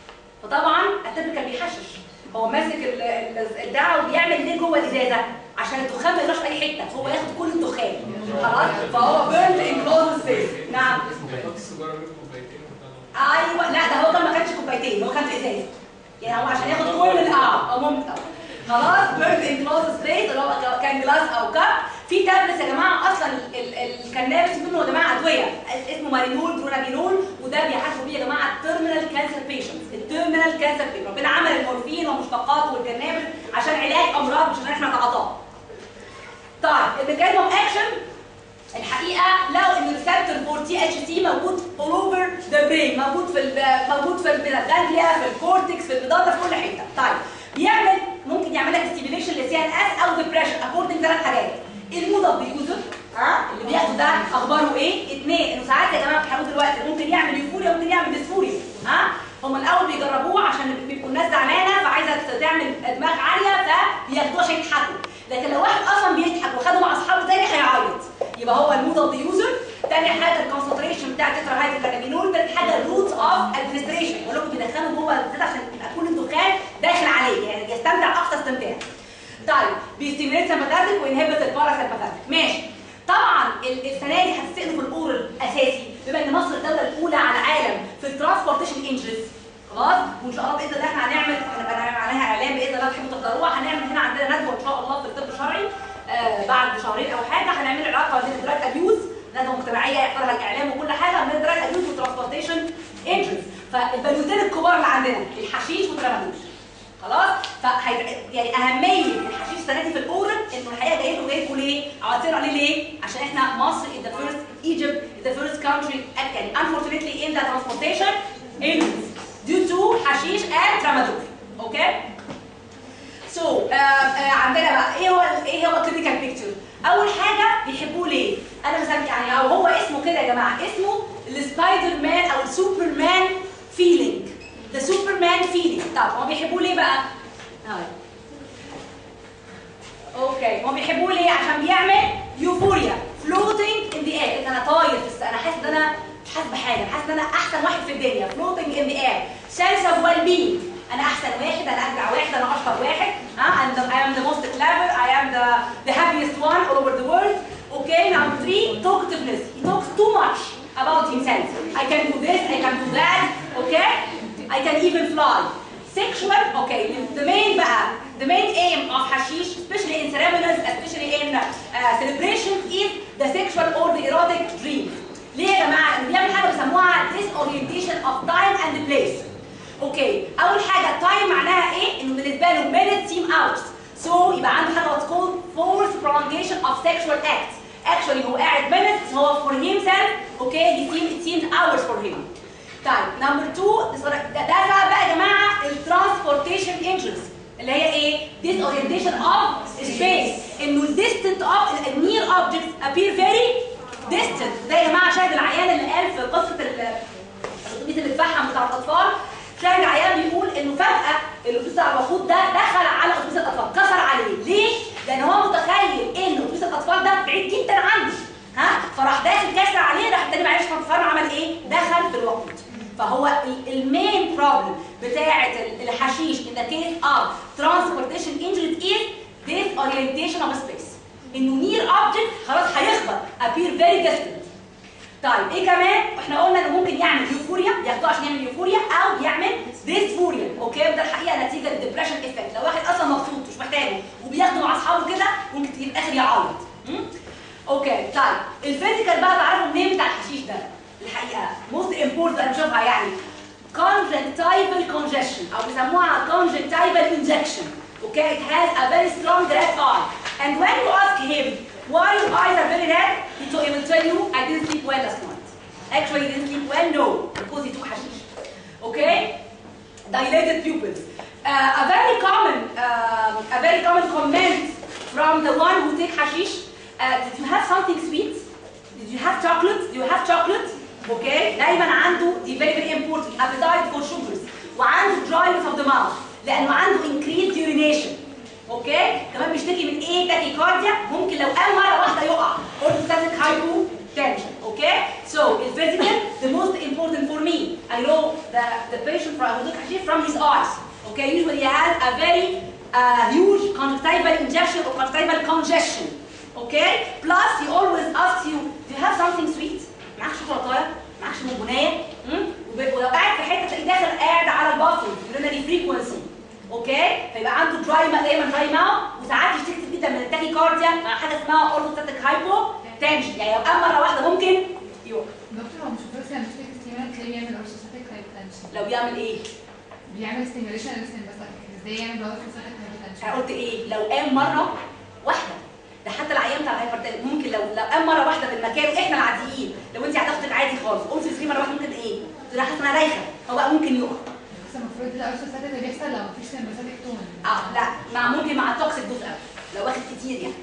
فطبعا الطفل كان بيحشش هو ماسك ال- ال- البتاع وبيعمل ليه جوه الازازه عشان الدخان ما يروحش في اي حته هو ياخد كل الدخان خلاص فهو بيرن ان كلوز سبيس نعم بيحط السيجاره من كوبايتين وبتاع. ايوه لا ده هو كان ما كانش كوبايتين هو كان في ازازه يعني هو عشان ياخد كل القاع او ممكن طبعا خلاص بيرن ان كلوز سبيس اللي هو كان جلاس او كاب في تابلتس يا جماعه اصلا ال- ال- الكنابس منه يا جماعه ادويه اسمه مارينول برونابينول وده بيعالجوا بيه يا جماعه التيرمينال كانسر بيشنتس التيرمينال كانسر بيشنتس ربنا عمل المورفين ومشتقاته والكنابس عشان علاج امراض مش عشان احنا نتعاطاها طيب الميكانيزم اوف اكشن الحقيقه لو ان الريسبتور فور تي اتش سي موجود all over the brain موجود في ال- موجود في الجانجليا في الكورتكس في المضاد في كل حته طيب بيعمل ممكن يعمل لك ستيميليشن لسي ان اس او ديبريشن اكوردنج ثلاث حاجات المود اوف يوزر ها اللي بياخده ده اخباره ايه؟ اثنين انه ساعات يا جماعه بيحاولوا دلوقتي ممكن يعمل يوفوريا ممكن يعمل ديسفوريا ها هم الاول بيجربوه عشان بيبقوا الناس زعلانه فعايزه تعمل دماغ عاليه فبياخدوه عشان يضحكوا لكن لو واحد اصلا بيضحك وخده مع اصحابه تاني هيعيط يبقى هو المود اوف ذا يوزر تاني حاجه الكونسنتريشن بتاع تترا هيدروكانابينول تالت حاجه الروت اوف ادمنستريشن بقول لكم بيدخلوا جوه الزيت عشان يبقى كل الدخان داخل عليه يعني يستمتع اقصى استمتاع طيب بيستيميليت سمباثيك وينهبت الباراسمباثيك ماشي طبعا ال- السنه دي هتستقبل الاورال اساسي بما ان مصر الدوله الاولى على العالم في الترانسبورتيشن انجنز خلاص وان شاء الله باذن الله احنا هنعمل هنبقى نعمل عليها اعلان باذن الله تحبوا تحضروها هنعمل هنا عندنا ندوه ان شاء الله في الطب الشرعي آه بعد شهرين او حاجه هنعمل علاقه بين الدراج ابيوز ندوه مجتمعيه يحضرها الاعلام وكل حاجه بين الدراج ابيوز والترانسبورتيشن انجنز فالبنوتين الكبار اللي عندنا الحشيش والترامادوش خلاص فهي يعني اهميه الحشيش السنه دي في الاورال انه الحقيقه جاي لكم جاي لكم ليه؟ عاطين عليه ليه؟ عشان احنا مصر is the first Egypt is the first country يعني unfortunately in the transportation in due to حشيش and tramadol اوكي؟ سو so, uh, uh, عندنا بقى ايه هو ايه هو الكلينيكال بيكتشر؟ اول حاجه بيحبوه ليه؟ انا مسمي يعني او هو اسمه كده يا جماعه اسمه السبايدر مان او السوبرمان فيلينج ذا سوبرمان فيلينج طب هو بيحبوه ليه بقى؟ هاي اوكي هو بيحبوه ليه؟ عشان بيعمل يوفوريا فلوتنج ان ذا اير انا طاير في السماء انا حاسس ان انا مش حاسس بحاجه حاسس ان انا احسن واحد في الدنيا فلوتنج ان ذا اير سنس اوف ويل بينج انا احسن واحد انا اجدع واحد انا اشطر واحد ها and I am the most clever I am the the happiest one all over the world okay number three talkativeness he talks too much about himself I can do this I can do that okay I can even fly sexual okay the main بقى the main aim of hashish especially in ceremonies especially in uh, celebration is the sexual or the erotic dream ليه يا جماعه اللي بيعمل حاجه بيسموها disorientation of time and place اوكي اول حاجه تايم معناها ايه انه بالنسبه له minutes seem hours so يبقى عنده حاجه what's called forced prolongation of sexual acts actually هو قاعد minutes هو for himself okay he seems it seems hours for him طيب نمبر 2 ده ده بقى بقى يا جماعه الترانسبورتيشن انجنز اللي هي ايه disorientation of space انه distant of near objects appear very distant زي يا جماعه شاهد العيان في قصه ال- الاتوبيس اللي اتفحم بتاع الاطفال شاهد عيان بيقول انه فجاه الاتوبيس بتاع الوقود ده دخل على اتوبيس الاطفال كسر عليه ليه؟ لان هو متخيل ان اتوبيس الاطفال ده بعيد جدا عنه ها فراح داخل كسر عليه راح التاني معلش فالفرن عمل ايه؟ دخل في الوقود فهو المين بروبلم بتاعه ال- الحشيش in the case of transportation injuries is disorientation of space انه near object خلاص هيخبط appear very distant طيب ايه كمان احنا قلنا انه ممكن يعمل يوفوريا ياخدوه عشان يعمل يوفوريا او يعمل ديسفوريا اوكي وده الحقيقه نتيجه للديبريشن افكت لو واحد اصلا مبسوط مش محتاجه وبياخده مع اصحابه كده ممكن تيجي في الاخر يعيط م? اوكي طيب الفيزيكال بقى تعرفوا منين بتاع الحشيش ده الحقيقه موست امبورتنت انا بشوفها يعني conjunctival congestion او بيسموها conjunctival injection okay it has a very strong red eye and when you ask him why your eyes are very red he, to- he will tell you I didn't sleep well last night actually he didn't sleep well no because he took hashish okay dilated pupils uh, a very common um, a very common comment from the one who take hashish uh, did you have something sweet did you have chocolate do you have chocolate اوكي دايما عنده دي very very important appetite for sugars وعنده dryness of the mouth لانه عنده increased urination اوكي كمان بيشتكي من ايه تاكيكارديا ممكن لو قام مره واحده يقع orthostatic hypotension اوكي so it's physical the most important for me I know the the patient from who took Hashif from his eyes okay usually he has a very uh, huge conjunctival injection or conjunctival congestion okay plus he always asks you do you have something sweet معاك شوكولاته معاكش بونبونيه مم؟ وب- ولو قاعد في حته تلاقيه داخل قاعد على البافل urinary frequency اوكي فيبقى عنده دراي ما دايما دراي ماوث وساعات يشتكي كتير جدا من التاكي كارديا مع حاجه اسمها اورثوستاتيك هايبو تنشن يعني لو قام مره واحده ممكن يقع دكتور هو مش بس يعني مش ستيمولانت تلاقيه بيعمل اورثوستاتيك هايبوتنشن لو بيعمل ايه؟ بيعمل ستيموليشن للسمباثيك ازاي يعمل اورثوستاتيك هايبوتنشن انا قلت ايه؟ لو قام مره واحده ده حتى العيان بتاع الهايبرتنشن ممكن لو لو قام مره واحده من مكانه احنا العاديين لو انت ضغطك عادي خالص قمت تسري مره واحده ممكن ايه؟ تبقى حاسه انها رايخه هو بقى ممكن يقع بس المفروض ده اورثوستاتيك اللي بيحصل لو مفيش سمباثيك تون اه لا مع ممكن مع التوكسيك دوز قوي لو واخد كتير يعني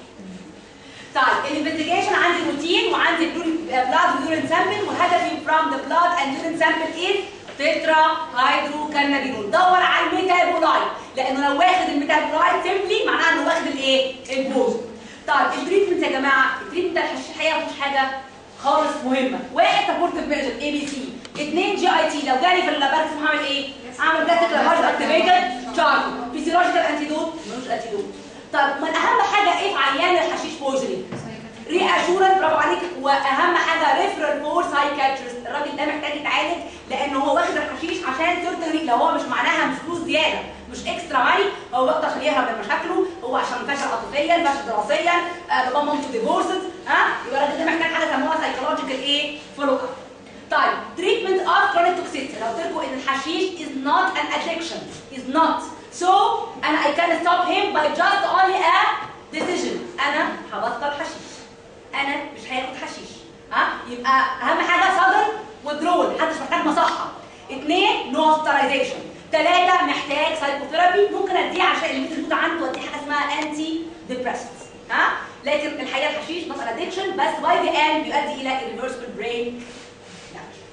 طيب الانفستيجيشن عندي روتين وعندي بلاد ويورين سامبل وهدفي from the blood and urine sample is تترا هيدرو كانابينول دور على الميتابولايت لانه لو واخد الميتابولايت سيمبلي معناها انه واخد الايه؟ الجوز طيب التريتمنت يا جماعه التريتمنت ده الحقيقه مش حاجه خالص مهمه واحد سبورتيف ميجر اي بي سي اثنين جي اي تي لو جالي في اللابارتم هعمل ايه؟ هعمل بلاستيك لابارت اكتيفيتد شارك فيسيولوجيكال انتيدوت ملوش انتيدوت طب ما اهم حاجه ايه في عيان الحشيش بويزنينج؟ ري اشورنس برافو عليك واهم حاجه ريفرال فور سايكاتريست الراجل ده محتاج يتعالج لانه هو واخد الحشيش عشان سيرجري لو هو مش معناها مش فلوس زياده مش اكسترا ماني هو بيقدر يهرب من مشاكله هو عشان فشل عاطفيا فشل دراسيا آه، بابا مامته ديفورسد ها يبقى الراجل ده محتاج حاجه سموها سايكولوجيكال ايه فولو اب طيب treatment of chronic toxicity لو قلت لكم ان الحشيش is not an addiction is not so and I can stop him by just only a decision انا هبطل حشيش انا مش هياخد حشيش ها يبقى اهم حاجه صدر withdrawal محدش محتاج مصحه اثنين نو hospitalization ثلاثه محتاج سايكوثيرابي ممكن اديه عشان اللي موجود عنده اديه حاجه اسمها انتي ديبريسنت ها لكن الحقيقه الحشيش نوت ادكشن بس باي ذا اند بيؤدي الى irreversible brain damage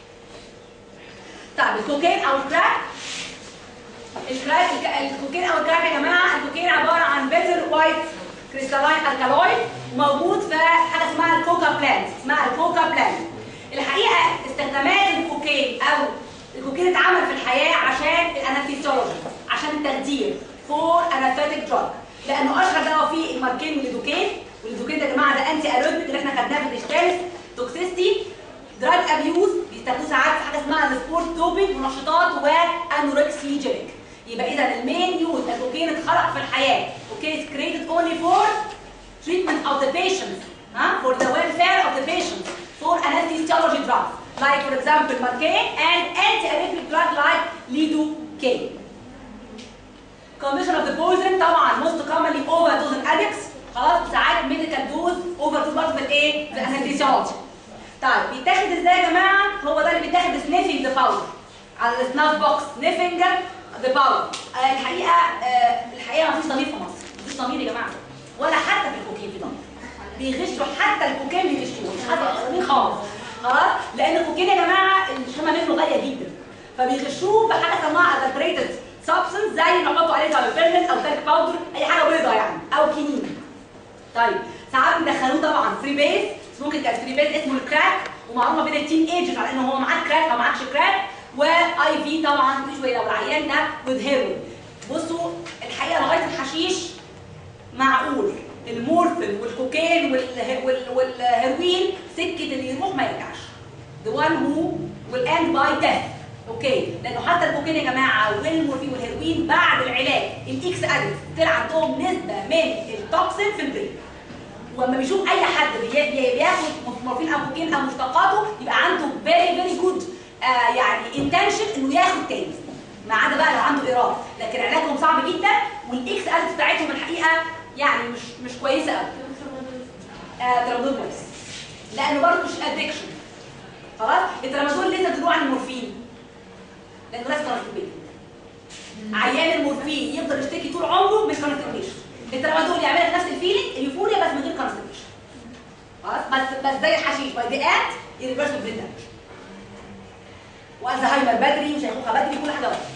طيب الكوكين او الكراك الكراك الك- الكوكين او الكراك يا جماعه الكوكين عباره عن بيتر وايت كريستالاين الكالويد موجود في حاجه اسمها الكوكا بلانت اسمها الكوكا بلانت الحقيقه استخدامات الكوكين او الكوكين اتعمل في الحياه عشان الانستيزيولوجي عشان التخدير فور انستيك دراج لانه اشهر دواء فيه الماركين والليدوكين والليدوكين ده يا جماعه ده انتي اريثميك اللي احنا خدناه في الاشتالس توكسيستي دراج ابيوز بيستخدموه ساعات في حاجه اسمها السبورت دوبينج منشطات وانوركسيجينيك يبقى اذا المين يوز الكوكين اتخلق في الحياه اوكي it's created only for treatment of the patient huh? for the welfare of the patient for anesthesiology drugs like for example Marcaine and anti-arrhythmic drug like lidocaine condition of the poison طبعا most commonly overdose in addicts خلاص ساعات medical dose overdose برضه في الايه؟ في anesthesiology طيب بيتاخد ازاي يا جماعه؟ هو ده اللي بيتاخد سنيفنج ذا باودر على السناف بوكس سنيفنج ذا باودر الحقيقه آه الحقيقه ما فيش ضمير في مصر مفيش ضمير يا جماعه ولا حتى في الكوكين في ضمير بيغشوا حتى الكوكين بيغشوه مش حد ضمير خالص خلاص لان الكوكين يا جماعه الشمه منه غاليه جدا فبيغشوه بحاجه اسمها adulterated substance زي نحطوا عليه تابلبرنت او تالك باودر اي حاجه بيضاء يعني او كينين طيب ساعات بيدخلوه طبعا فري بيز ممكن يبقى فري بيز اسمه الكراك ومعروفه بين التين ايجز على ان هو معاه كراك او معاكش كراك واي في طبعا كل شويه لو العيان ده وذ هيروين بصوا الحقيقه لغايه الحشيش معقول المورفين والكوكين والهي- وال- والهيروين سكه اللي يروح ما يرجعش the one who will end by death اوكي لانه حتى الكوكين يا جماعه والمورفين والهيروين بعد العلاج الاكس ادكت طلع عندهم نسبه من التوكسين في البرين ولما بيشوف اي حد بي- بي- بياخد مورفين او كوكين او مشتقاته يبقى عنده فيري فيري جود يعني انتنشن انه ياخد تاني ما عدا بقى لو عنده اراده لكن علاجهم صعب جدا والاكس ادكت بتاعتهم الحقيقه يعني مش مش كويسه قوي آه ترامادول كويس لانه برضه مش ادكشن خلاص الترامادول لسه بتدور عن المورفين لانه لازم كونستيبيشن عيان المورفين يفضل يشتكي طول عمره من كونستيبيشن الترامادول يعمل لك نفس الفيلينج اليوفوريا بس من غير كونستيبيشن خلاص بس بس زي الحشيش باي ذا اند يريفرس برين دامج والزهايمر بدري وشيخوخه بدري كل حاجه بدري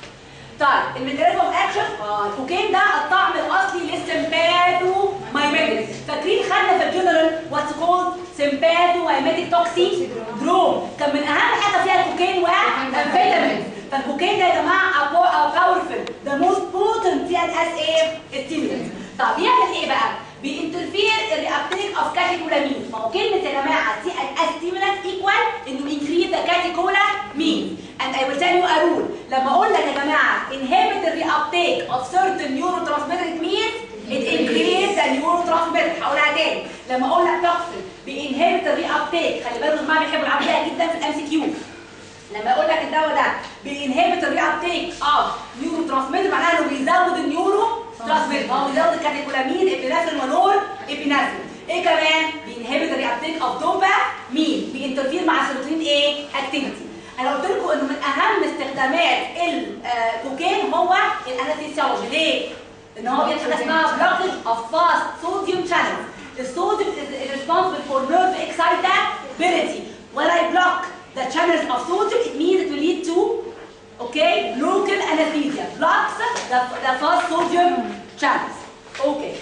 طيب الميكانيزم اوف اكشن اه الكوكين ده الطعم الاصلي للسمباثو مايميتك فاكرين خدنا في الجنرال واتس كولد سمباثو مايميتك توكسي دروم كان من اهم حاجه فيها الكوكين والامفيتامين فالكوكين ده يا جماعه باورفل ذا موست بوتنت سي ان اس ايه ستيمولنت طب يعمل ايه بقى بينترفير الريابتيك اوف كاتيكولامين ما هو كلمه يا جماعه سي ان اس ستيمولنت ايكوال انه انكريز ذا كاتيكولامين and I will tell you a rule لما اقول لك يا جماعه inhibit the reuptake of certain neurotransmitter it means it increases the neurotransmitter هقولها تاني لما اقول لك توكسين بينهبت الريابتيك خلي بالكم يا جماعه بيحبوا يلعبوا بيها جدا في الام سي كيو لما اقول لك الدواء ده بينهبت الريابتيك اوف نيورو ترانسميتر معناها انه بيزود النيورو ترانسميتر هو بيزود الكاتيكولامين ابينافرين ونور ابينافرين ايه كمان بينهبت الريابتيك اوف دوبا مين بينترفير مع السيروتونين ايه اكتيفيتي انا قلت لكم انه من اهم استخدامات الكوكين هو الانستيسيولوجي ليه ان هو بيعمل حاجه اسمها بلوكج اوف فاست صوديوم شانلز الصوديوم is responsible for nerve excitability when I block the channels of sodium it means it will lead to okay local anesthesia blocks the, the fast sodium channels okay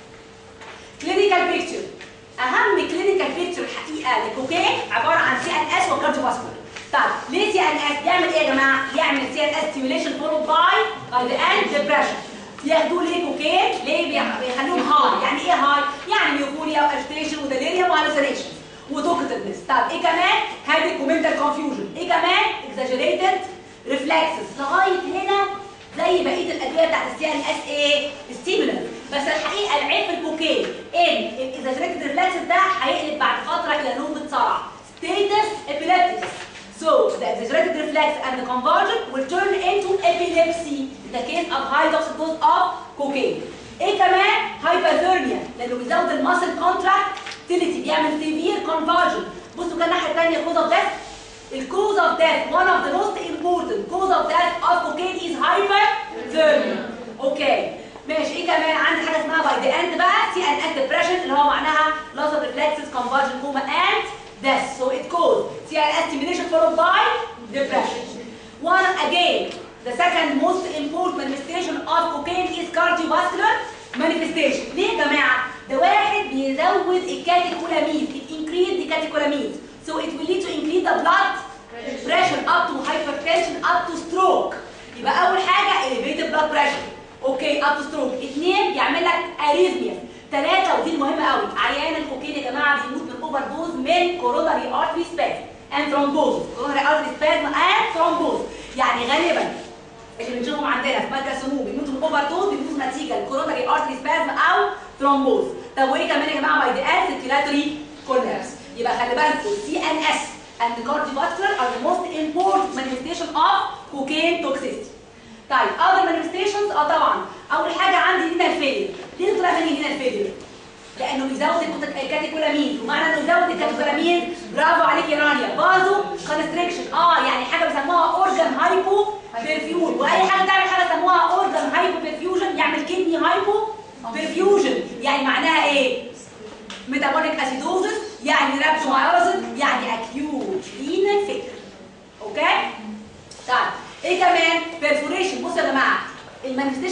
clinical picture اهم clinical picture الحقيقه للكوكين عباره عن سي ان اس وكارديو فاسكولار طب ليه سي ان اس بيعمل ايه يا جماعه يعمل سي ان اس ستيميوليشن فولود باي باي ذا اند ديبريشن ياخدوا ليه كوكين ليه بيع- بيخلوهم هاي يعني ايه هاي يعني ميوفوريا واجيتيشن وديليريوم وهالوسينيشن وتوكتنس طب ايه كمان هاديك ومنتال كونفيوجن ايه كمان اكزاجريتد ريفلكسز لغايه هنا زي بقيه الادويه بتاعت السي ان اس ايه ستيمولنت بس الحقيقه العيب في الكوكين ان الاكزاجريتد ريفلكسز ده هيقلب بعد فتره الى نوبه صرع ستيتس ابيليبتيك So the exaggerated reflex and the conversion will turn into epilepsy in the case of high toxic dose of cocaine. ايه كمان hyperthermia لانه بيزود الماسل contractility بيعمل severe conversion. بصوا كده الناحيه الثانيه cause of death. الكوز of death one of the most important cause of death of cocaine is hyperthermia. اوكي ماشي ايه كمان عندي حاجه اسمها by the end بقى سي ان اس depression اللي هو معناها loss of reflexes conversion coma and death. So it causes CRS stimulation followed by depression. One again, the second most important manifestation of cocaine is cardiovascular manifestation. ليه يا جماعة؟ ده واحد بيزود الكاتيكولامينز, it increase the catecholamines. So it will lead to increase the blood pressure up to hypertension up to stroke. يبقى أول حاجة elevated blood pressure. اوكي up to stroke. اثنين يعمل لك arrhythmias. ثلاثة ودي المهمة قوي عيان الكوكين يا جماعة بيموت من اوفر دوز من كوروناري ارتري سبازم اند ثرومبوز كوروناري ارتري سبازم اند ثرومبوز يعني غالبا اللي بنشوفهم عندنا في مركز سموم بيموتوا من اوفر دوز بيموتوا نتيجة الكوروناري ارتري سبازم او ثرومبوز طب وايه كمان يا جماعة باي ذا اس سيركيلاتوري كولابس يبقى خلي بالكم سي ان اس and cardiovascular are the most important manifestation of cocaine toxicity طيب other manifestations اه طبعا اول حاجه عندي هنا الفيلير ليه طلع مني هنا الفيلير لانه بيزود الكت- الكاتيكولامين ومعنى انه يزود الكاتيكولامين برافو عليك يا رانيا بازو كونستريكشن اه يعني حاجه بيسموها اورجان هايبو بيرفيوجن واي حاجه تعمل حاجه يسموها اورجان هايبو بيرفيوجن يعمل كدني هايبو بيرفيوجن يعني معناها ايه ميتابوليك اسيدوزس يعني رابشومايوزس يعني acute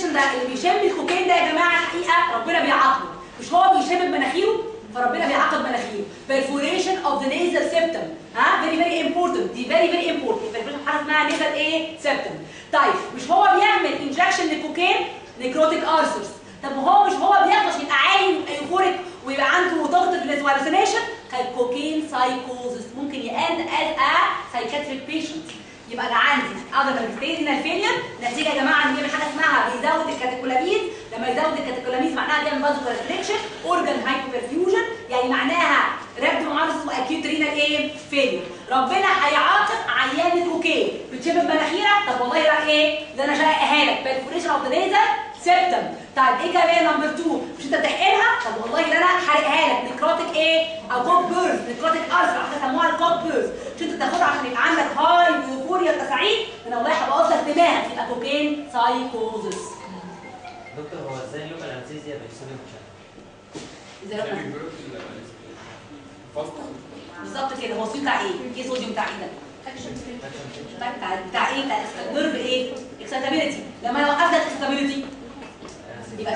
البيشنت ده اللي بيشم الكوكين ده يا جماعه الحقيقه ربنا بيعاقبه مش هو بيشم بمناخيره فربنا بيعاقب مناخيره perforation of the nasal septum ها very very important دي very very important perforation حاجه اسمها nasal ايه septum طيب مش هو بيعمل انجكشن للكوكين نيكروتيك ارثرز طب وهو مش هو بياخد يبقى عالي ايفوريك ويبقى عنده توكتيف هالوسينيشن كوكين سايكوزس ممكن يأند از ا سايكاتريك بيشنت يبقى ده عندي اقدر الستيجنال فيلير نتيجه يا جماعه ان بيعمل حاجه اسمها بيزود الكاتيكولاميد لما يزود الكاتيكولاميد معناها بيعمل فازو كونستريكشن اورجان هايبوبرفيوجن يعني معناها رابد معرض اسمه اكيوت رينال ايه فيلير ربنا هيعاقب عيان الكوكين بتشم بمناخيرك طب والله راح ايه ده انا شقها لك بالفوريشن اوف ذا ليزر سيبتم طيب ايه كمان نمبر 2 مش انت بتحقنها طب والله ده انا حرقها لك نيكروتيك ايه او كوك بيرز نيكروتيك ارثر حتى سموها الكوك بيرز مش انت بتاخدها عشان يبقى عندك هاي يوفوريا انت سعيد انا والله هبوظ لك دماغك يبقى كوكين سايكوزس دكتور هو ازاي اللوكال انستيزيا بالصوديوم شانل؟ ازاي ده ربنا بيجبروا في الفصل بالظبط كده هو الصوديوم بتاع ايه؟ ايه صوديوم بتاع ايه ده؟ بتاع بتاع بتاع ايه؟ بتاع نيرف ايه؟ اكسيتابيلتي لما انا وقفت اكسيتابيلتي يبقى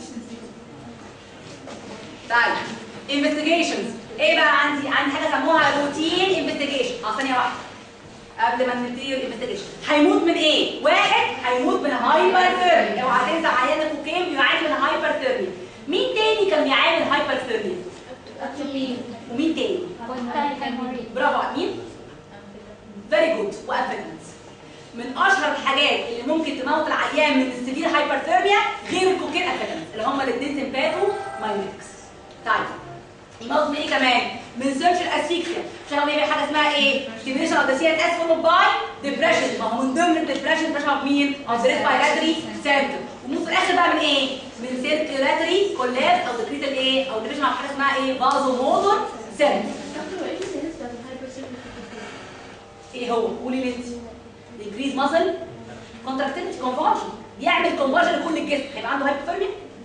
طيب انفستيجيشنز ايه بقى عندي عندي حاجه سموها روتين انفستيجيشن اه ثانيه واحده قبل ما نبتدي الانفستيجيشن هيموت من ايه واحد هيموت من هايبرثيرميا اوعى تنسى عيان الكوكين بيعاني من هايبرثيرميا مين تاني كان بيعاني من هايبرثيرميا ومين تاني برافو على مين فيري جود وافيدنس من اشهر الحاجات اللي ممكن تموت العيان من السيفير هايبرثيرميا غير الكوكين افيدنس اللي هم الاثنين سيمباتو مايميكس طيب يموت من ايه كمان من سيرش الاسفيكسيا عشان هو بيعمل حاجه اسمها ايه ستيميشن اوف ذا سي ان اس فولود باي ديبريشن ما هو من ضمن الديبريشن بريشر مين اوف ذا ريسبيراتوري سنتر وموت في الاخر بقى من ايه من سيركيولاتري كولابس او ديكريت الايه او ديبريشن او حاجه اسمها ايه فازو موتور سنتر ايه هو قولي لي انت انكريز ماسل كونتراكتيفيتي كونفرجن يعمل كونفرجن لكل الجسم هيبقى عنده هايبوثيرميا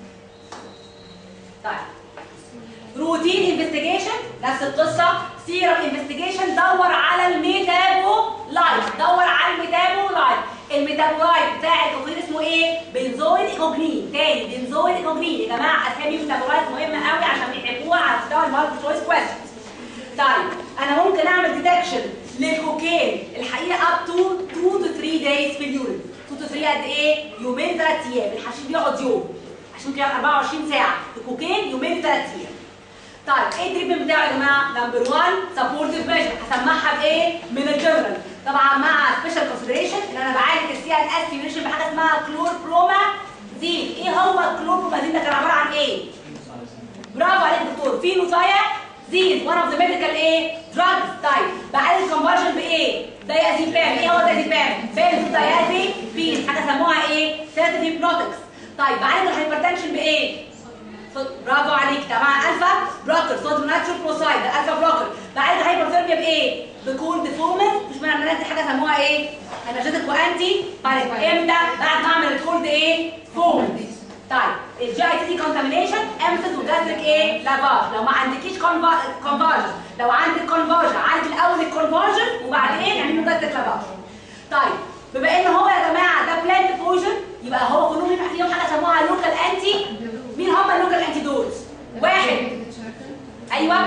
طيب روتين انفستيجيشن نفس القصه سيرم انفستيجيشن دور على الميتابو لايت دور على الميتابو لايت الميتابولايت بتاع الكوكين اسمه ايه بنزويل ايكوجلين تاني بنزويل ايكوجلين يا جماعه اسامي ميتابولايت مهمه قوي عشان بيحبوها على مستوى المالتي تشويس كويستشنز طيب انا ممكن اعمل ديتكشن للكوكين الحقيقه اب تو 2 تو 3 دايز في اليورين 2 تو 3 قد ايه يومين ثلاث ايام الحشيش بيقعد يوم عشان كده 24 ساعه الكوكين يومين ثلاث ايام طيب ايه التريتمنت بتاعه يا جماعه نمبر 1 سبورتيف ميجر هسمعها بايه من الجنرال طبعا مع سبيشال كونسيدريشن ان انا بعالج السي ان اس فيوريشن بحاجه اسمها كلور بروما زين ايه هو الكلور بروما زين ده كان عباره عن ايه برافو عليك دكتور في نوتايا زين one of the medical ايه drugs طيب بعالج conversion بايه دايازيبام ايه هو دايازيبام بنزودايازي بين حاجه سموها ايه سيرتيف بروتكس طيب بعالج الهايبرتنشن بايه برافو عليك طبعا الفا بروكر صوديوم ناتشورال بروسايد ده الفا بروكر بعالج الهايبرثيرميا بايه بكولد فورمس مش معنى الناس دي حاجه سموها ايه انرجيتك وانتي بعد امتى بعد ما اعمل الكولد ايه فورمس طيب الجي اي تي كونتامينيشن امسس وجاستريك ايه لافاج لو ما عندكيش كونفرجن لو عندك كونفرجن عالج الاول الكونفرجن وبعدين اعمل له جاستريك لافاج طيب بما ان هو يا جماعه ده بلانت بويجن يبقى هو كلهم يبقى فيهم حاجه سموها لوكال انتي مين هم اللوكال انتي دوز واحد ايوه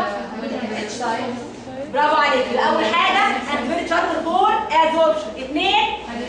برافو عليك اول حاجه انتي شاركل فور ادزوربشن اثنين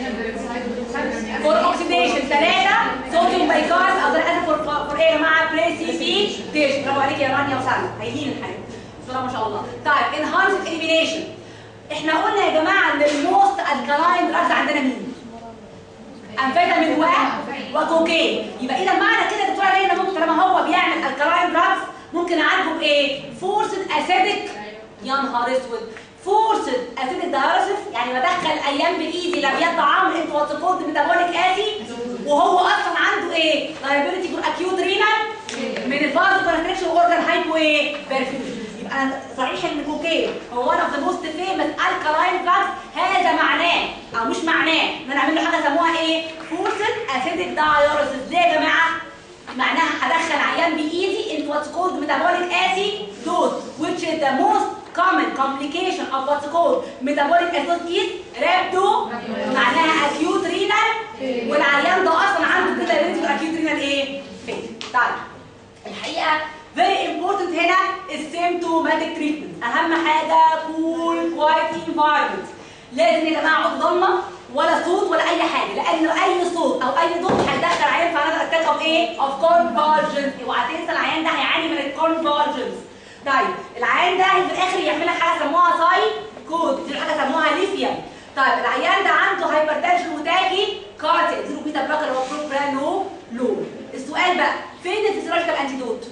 فور اوكسيديشن ثلاثه صوديوم بايكارب او ده اسف فور فور ايه يا جماعه بريسيبيتيشن برافو عليك يا رانيا وسلمى هايلين الحقيقه بسم الله ما شاء الله طيب انهانس اليمينيشن احنا قلنا يا جماعه ان الموست الكلاين دراجز عندنا مين؟ امفيتامين و وكوكين يبقى اذا معنى كده دكتوره ليلى ممكن طالما هو بيعمل الكلاين دراجز ممكن اعالجه بايه؟ فورسد اسيدك يا نهار اسود فورسد اسيدك داياليسيس يعني بدخل ايام بايدي لابيات طعام انت واتسكولد ميتابوليك اسي وهو اصلا عنده ايه؟ لايبيلتي فور اكيوت رينال من الفازو كونستريكشن اورجان هايبو ايه؟ بيرفيوجن يبقى صحيح ان الكوكين هو one of the most famous alkaline drugs هذا معناه او مش معناه ان انا اعمل له حاجه سموها ايه؟ فورسد اسيدك داياليسيس ليه يا جماعه؟ معناها هدخل عيان بايدي into what's called metabolic acidosis which is the most common complication of what's called metabolic acidosis is rhabdo معناها acute renal والعيان ده اصلا عنده كده ريدي اكيد رينال ايه فين طيب الحقيقه very important هنا السيمتوماتيك تريتمنت اهم حاجه كول كوايت انفايرمنت لازم يا جماعه اقعد ضلمه ولا صوت ولا اي حاجه لان اي صوت او اي ضوء هيدخل عيان في انذر اتاك اوف ايه اوف كونفالجنس اوعى تنسى العيان ده هيعاني من الكونفالجنس طيب العيان ده في الاخر يعمل لك حاجه سموها ساي كود دي حاجه سموها ليثيوم طيب العيان ده عنده هايبرتنشن وتاكي كارتي اديله بيتا بلاكر هو بروبرانو لو السؤال بقى فين الفيزيولوجيكال انتيدوت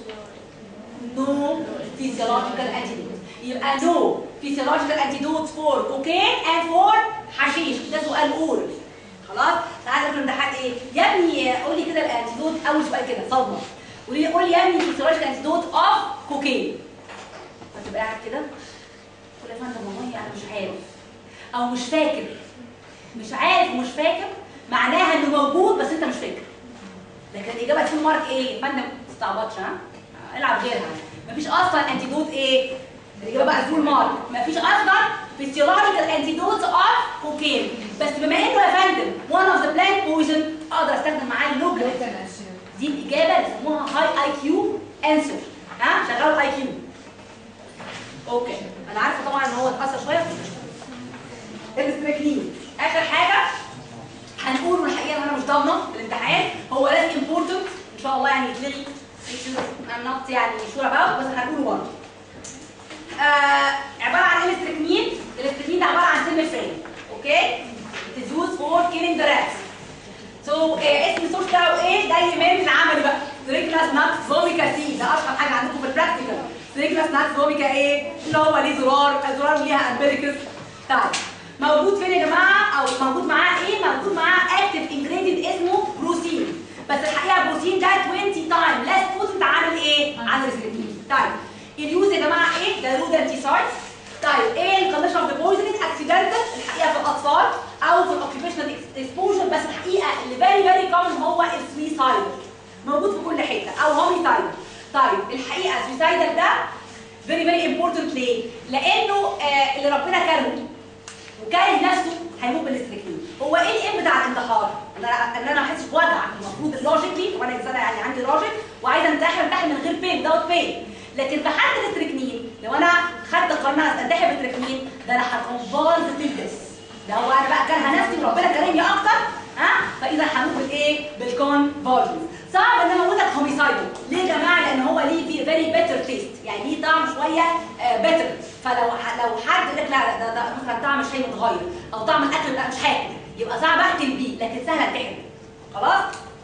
نو فيزيولوجيكال انتيدوت يبقى نو فيزيولوجيكال انتيدوت فور كوكين اند فور حشيش ده سؤال اول خلاص تعالى في الامتحان ايه يا ابني قول لي كده الانتيدوت اول سؤال كده صدمه قولي قول لي يا ابني فيزيولوجيكال انتيدوت اوف كوكين فتبقى قاعد كده تقول يا فندم والله انا مش عارف او مش فاكر مش عارف ومش فاكر معناها انه موجود بس انت مش فاكر لكن الاجابه تكون مارك ايه يا فندم ما تستعبطش ها العب غيرها مفيش اصلا انتيدوت ايه الاجابه بقى فول مارك مفيش اصلا فيسيولوجيكال انتيدوت اوف كوكين بس بما انه يا فندم one of the plant poison اقدر استخدم معاه اللوبل دي الاجابه اللي بيسموها هاي اي كيو انسر ها شغال اي كيو اوكي انا عارفه طبعا ان هو اتاثر شويه بس مش مشكلة. الاستريكنين اخر حاجه هنقوله الحقيقه ان انا مش ضامنه في الامتحان هو لازم امبورتنت ان شاء الله يعني يتلغي I'm not يعني sure about بس هنقوله برضه آه عباره عن الاستريكنين الاستريكنين ده عباره عن سم فريم اوكي it is used for killing the rats سو so, آه اسم السورس بتاعه ايه جاي من العمل بقى ستريكناس ناكس فوميكا سي ده اشهر حاجه عندكم في البراكتيكال ستريكناس ناكس فوميكا ايه اللي هو ليه زرار الزرار ليها امبليكس طيب موجود فين يا جماعه او موجود معاه ايه موجود معاه اكتف انجريدينت اسمه بروسين بس الحقيقه البروسين ده 20 تايم لاس بوتنت عن الايه عن الريسبتين طيب اليوز يا جماعه ايه ده رودنتيسايد طيب ايه الكونديشن اوف ذا بويزنينج اكسيدنتال الحقيقه في الاطفال او في الاوكيبيشنال اكسبوجر بس الحقيقه اللي فيري فيري كومن هو السويسايد موجود في كل حته او هوميسايد طيب الحقيقه السويسايدال ده فيري فيري امبورتنت ليه؟ لانه آه اللي ربنا كرهه وكاره نفسه هيموت بالاستريكنين هو ايه الايم بتاع الانتحار؟ ان انا ان انا ما احسش بوجع المفروض اللوجيكلي وانا انسانه يعني عندي لوجيك وعايزه انتحر انتحر من غير بين دوت بين لكن في حاله الاستريكنين لو انا خدت قرنها انتحر بالاستريكنين ده انا هكونفالز تلبس ده هو انا بقى كارهه نفسي وربنا كرهني اكتر ها فاذا هموت بالايه؟ بالكونفالجنس صعب ان انا اموتك هوميسايدل ليه يا جماعه؟ لان هو ليه فيري بيتر تيست يعني ليه طعم شويه بيتر فلو لو حد قال لك لا ده ده مثلا طعم الشاي متغير او طعم الاكل لا مش هاكل يبقى صعب اقتل بيه لكن سهل انتحر خلاص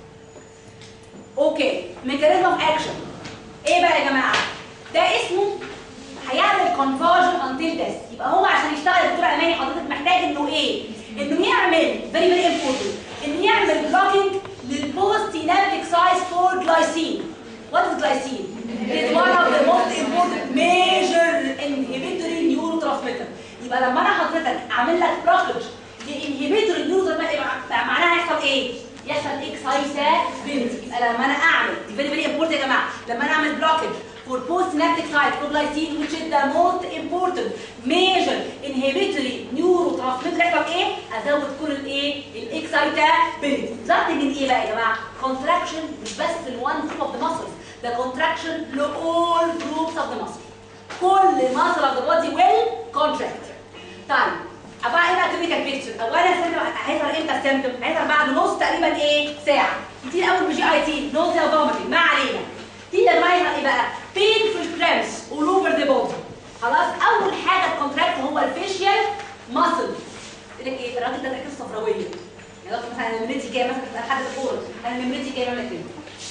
اوكي ميكانيزم اوف اكشن ايه بقى يا جماعه ده اسمه هيعمل كونفرجن انتل ديث يبقى هو عشان يشتغل الدكتور اماني حضرتك محتاج انه ايه انه يعمل فيري فيري امبورتنت انه يعمل بلوكينج للبوست سينابتيك سايز فور جلايسين What is glycine? It is one of the most important major inhibitory neurotransmitter. يبقى لما انا حضرتك اعمل لك بلوكج لانهبيتوري نيوروترانسميتر معناها يحصل ايه؟ يحصل اكسايتابيلتي يبقى لما انا اعمل دي فيري فيري امبورتنت يا جماعه لما انا اعمل بلوكج for postsynaptic site for glycine which is the most important major inhibitory neurotransmitter يحصل ايه؟ ازود كل الايه؟ الاكسايتابيلتي ضغط من ايه بقى يا جماعه؟ contraction مش بس في الوان group of the muscles the contraction to all groups of the muscle كل muscle of the body will contract طيب عباره ايه بقى كلينيكال بيكتشر اولا سيمتوم هيظهر امتى السيمتوم هيظهر بعد نص تقريبا ايه ساعه كتير قوي بجي اي تي نوزيا وفوميتنج ما علينا تيجي لما يظهر ايه بقى painful cramps all over the body خلاص اول حاجه الكونتراكت هو الفيشيال ماسل يقول لك ايه الراجل ده ريحته صفراويه يعني لو مثلا انا نمرتي كام مثلا حد بيقول انا نمرتي كام يقول لك كده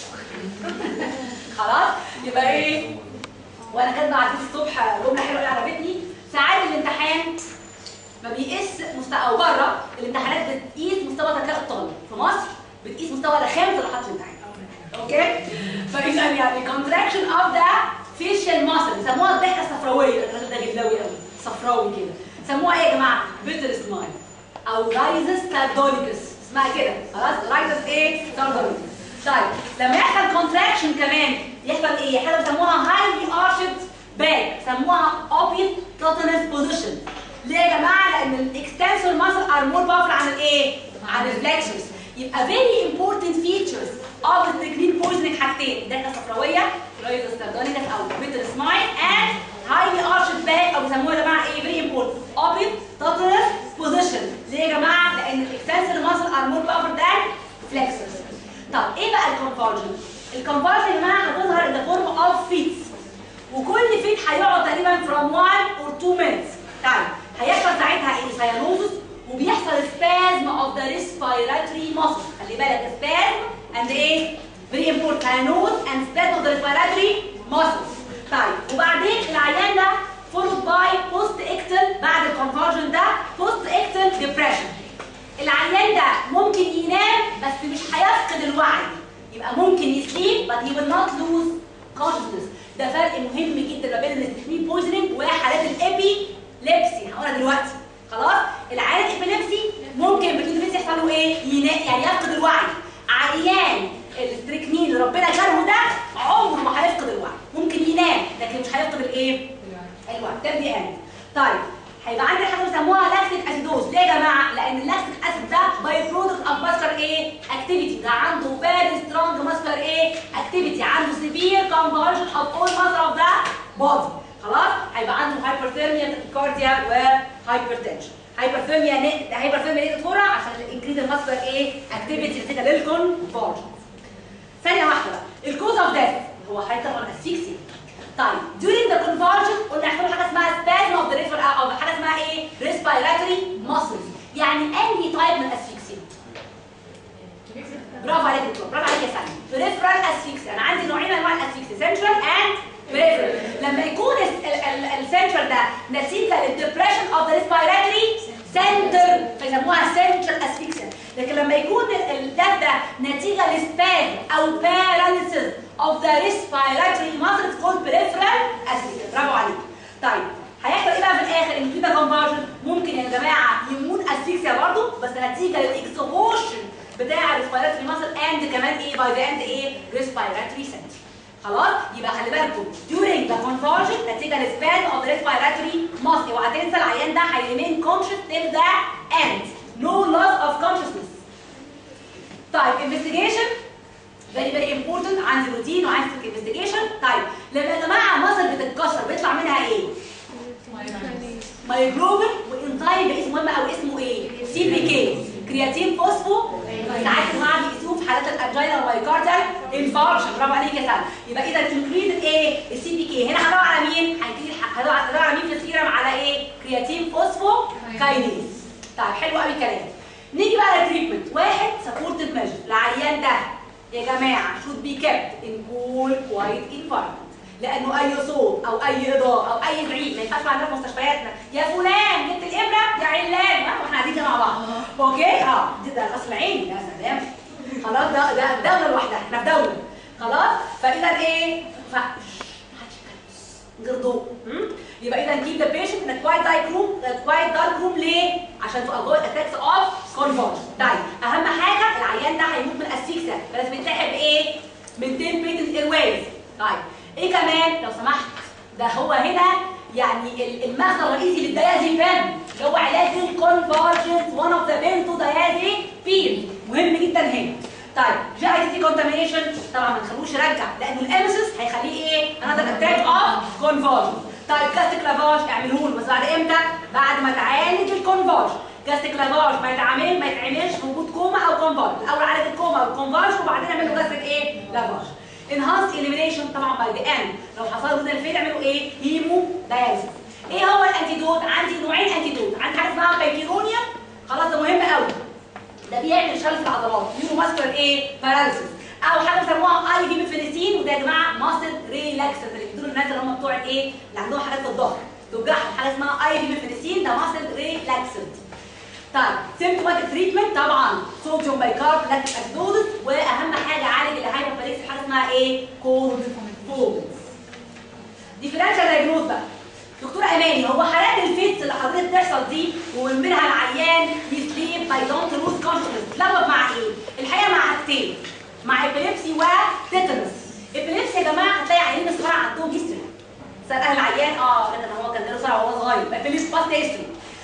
خلاص يبقى ايه وانا كاتبه على الصبح جمله حلوه قوي عجبتني ساعات الامتحان ما بيقيس مستوى او بره الامتحانات بتقيس مستوى ذكاء الطالب في مصر بتقيس مستوى رخامه اللي حاطط الامتحان اوكي فاذا يعني كونتراكشن اوف ذا فيشيال ماسل بيسموها الضحكه الصفراويه الراجل ده غلاوي قوي صفراوي كده سموها ايه يا جماعه بيتر سمايل او رايزس ساردونيكس اسمها كده خلاص رايزس ايه ساردونيكس طيب لما يحصل كونتراكشن كمان يحصل ايه حاجه بيسموها هايلي ارشد باك سموها اوبيت توتنس بوزيشن ليه يا جماعه لان الاكستنسور ماسل ار مور باور عن الايه عن الفلكسورز يبقى very important features of the strychnine poisoning حاجتين داتا صفراويه رايز استردانيتس او بيتر سمايل and highly arched back او بيسموها يا جماعه ايه very important open totalus position ليه يا جماعه؟ لان الاكستنسور muscle are more powerful than flexors طب ايه بقى الكونفرجن؟ الكونفرجن يا جماعه هتظهر in the form of fits وكل فيت هيقعد تقريبا from 1 or 2 minutes طيب هيحصل ساعتها ايه سيانوزس وبيحصل spasm of the respiratory muscle خلي بالك spasm and ايه very important cyanosis and spasm of the respiratory muscles طيب وبعدين العيان ده followed by post ictal بعد الكونفرجن ده post ictal depression العيان ده ممكن ينام بس مش هيفقد الوعي يبقى ممكن يسليب but he will not lose consciousness ده فرق مهم جدا ما بين الاستثمين بويزنينج وحالات الابيليبسي هقولها دلوقتي خلاص العيان الابيليبسي ممكن بالانفلونزا يحصل له ايه ينام يعني يفقد الوعي عيان الاستريكنين اللي ربنا جاله ده عمره ما هيفقد الوعي ممكن ينام لكن مش هيفقد الايه الوعي ده دي اند طيب هيبقى عندي حاجه بيسموها لاكتيك اسيدوز ليه يا جماعه لان اللاكتيك اسيد ده باي برودكت اوف ماسكر ايه اكتيفيتي ده عنده فيري سترونج ماسكر ايه اكتيفيتي عنده سيفير كونفرجن اوف اول ماسل اوف ذا بودي خلاص هيبقى عنده هايبرثيرميا كارديا وهايبرتنشن هايبرثيرميا هايبرثيرميا ليه دكتوره عشان الانكريز الماسكر ايه اكتيفيتي نتيجه للكونفرجن ثانيه واحده بقى الكوز اوف ديث هو هايبر اسفيكسيا طيب during the conversion قلنا هيحصل حاجه اسمها spasm of the respirators او حاجه اسمها ايه respiratory muscles يعني انهي تايب من الاسفيكسيا برافو عليك يا دكتور برافو عليك يا سامي peripheral asphyxia انا عندي نوعين من انواع الاسفيكسيا central and peripheral لما يكون السنترال ده نتيجه للدبريشن of the respiratory center فيسموها central asphyxia لكن لما يكون الدم ده نتيجه لسباز او paralysis of the respiratory muscles called peripheral asphyxia برافو عليك طيب هيحصل ايه بقى في الاخر ان في ده كونفرجن ممكن يا جماعه يموت اسفيكسيا برضه بس نتيجه للاكسبوشن بتاع الريسبيراتوري ماسل اند كمان ايه باي ذا اند ايه ريسبيراتوري سنتر خلاص يبقى خلي بالكم during the conversion نتيجه للسبان of the respiratory muscle اوعى تنسى العيان ده هيريمين conscious till the end no loss of consciousness طيب investigation very very important عندي روتين وعندي investigation طيب لما يا جماعه مصل بتتكسر بيطلع منها ايه؟ مايجلوبين وانزيم باسم مهم قوي اسمه ايه؟ سي بي كي كرياتين فوسفو ساعات يا جماعه بيقيسوه في حالات الانجينا والمايكاردال انفاركشن برافو عليك يا سلمى يبقى اذا انكريز ايه؟ السي بي كي هنا هدور على مين؟ هدور على مين في السيرم على ايه؟ كرياتين فوسفو كاينيز طيب حلو قوي الكلام نيجي بقى للتريتمنت واحد سبورتيف ميجر العيان ده يا جماعه should be kept in cool quiet environment لانه اي صوت او اي اضاءه او اي بعيد ما ينفعش عندنا في مستشفياتنا يا فلان جبت الابره يا علان ها واحنا قاعدين كده مع بعض اوكي اه دي ده الاصل عيني يا سلام خلاص ده ده دوله لوحدها احنا في دوله خلاص فاذا ايه ف غير ضوء يبقى اذا keep the patient in a quiet dark room a quiet dark room ليه؟ عشان to avoid attacks of convulsion طيب اهم حاجه العيان ده هيموت من اسفيكسيا فلازم يتلحق بايه؟ من 10 patent airways طيب ايه كمان لو سمحت ده هو هنا يعني المغزى الرئيسي للديازيبام اللي هو علاج الكونفرجنس one of the benzodiazepine مهم جدا هنا طيب جي اي تي كونتامينيشن طبعا ما تخلوش يرجع لانه الامسس هيخليه ايه؟ انذر اتاك اوف كونفرجن طيب كاستيك لافاج اعمله له بس بعد امتى؟ بعد ما تعالج الكونفرجن جاستيك لافاج ما يتعمل ما يتعملش في وجود كوما او كونفرجن الاول عالج الكوما او الكونفرجن وبعدين اعمل له جاستيك ايه؟ لافاج انهانس اليمينيشن طبعا باي ذا اند لو حصل له الفيل يعملوا ايه؟ هيمو داياليسيس ايه هو الانتيدوت؟ عندي نوعين انتيدوت عندي حاجه اسمها بايكيرونيا خلاص ده مهم قوي ده بيعمل شلل في العضلات نيورو ماسكولار ايه؟ باراليسيس او حاجه بيسموها اي بي فينيسين وده يا جماعه ماسل ريلاكسنت اللي بيدوا الناس اللي هم بتوع الايه؟ اللي عندهم حاجات في الظهر توجعهم حاجه اسمها اي بي فينيسين ده ماسل ريلاكسنت طيب سيمتوماتيك تريتمنت طبعا صوديوم بايكارب لاكتيك اسيدوزس واهم حاجه عالج الهايبرفاليكس حاجه اسمها ايه؟ كولد فومز ديفرنشال دايجنوز بقى دكتور اماني هو حالات الفيتس اللي حضرتك بتحصل دي ومن منها العيان يسليب باي دونت لوز كونشسنس تلخبط مع ايه؟ الحقيقه مع حاجتين مع ابيليبسي وتيتانوس ابيليبسي يا جماعه هتلاقي عيانين الصرع عندهم هيستوري سألها العيان اه كده هو كان جاله صرع وهو صغير ابيليبسي باست هيستوري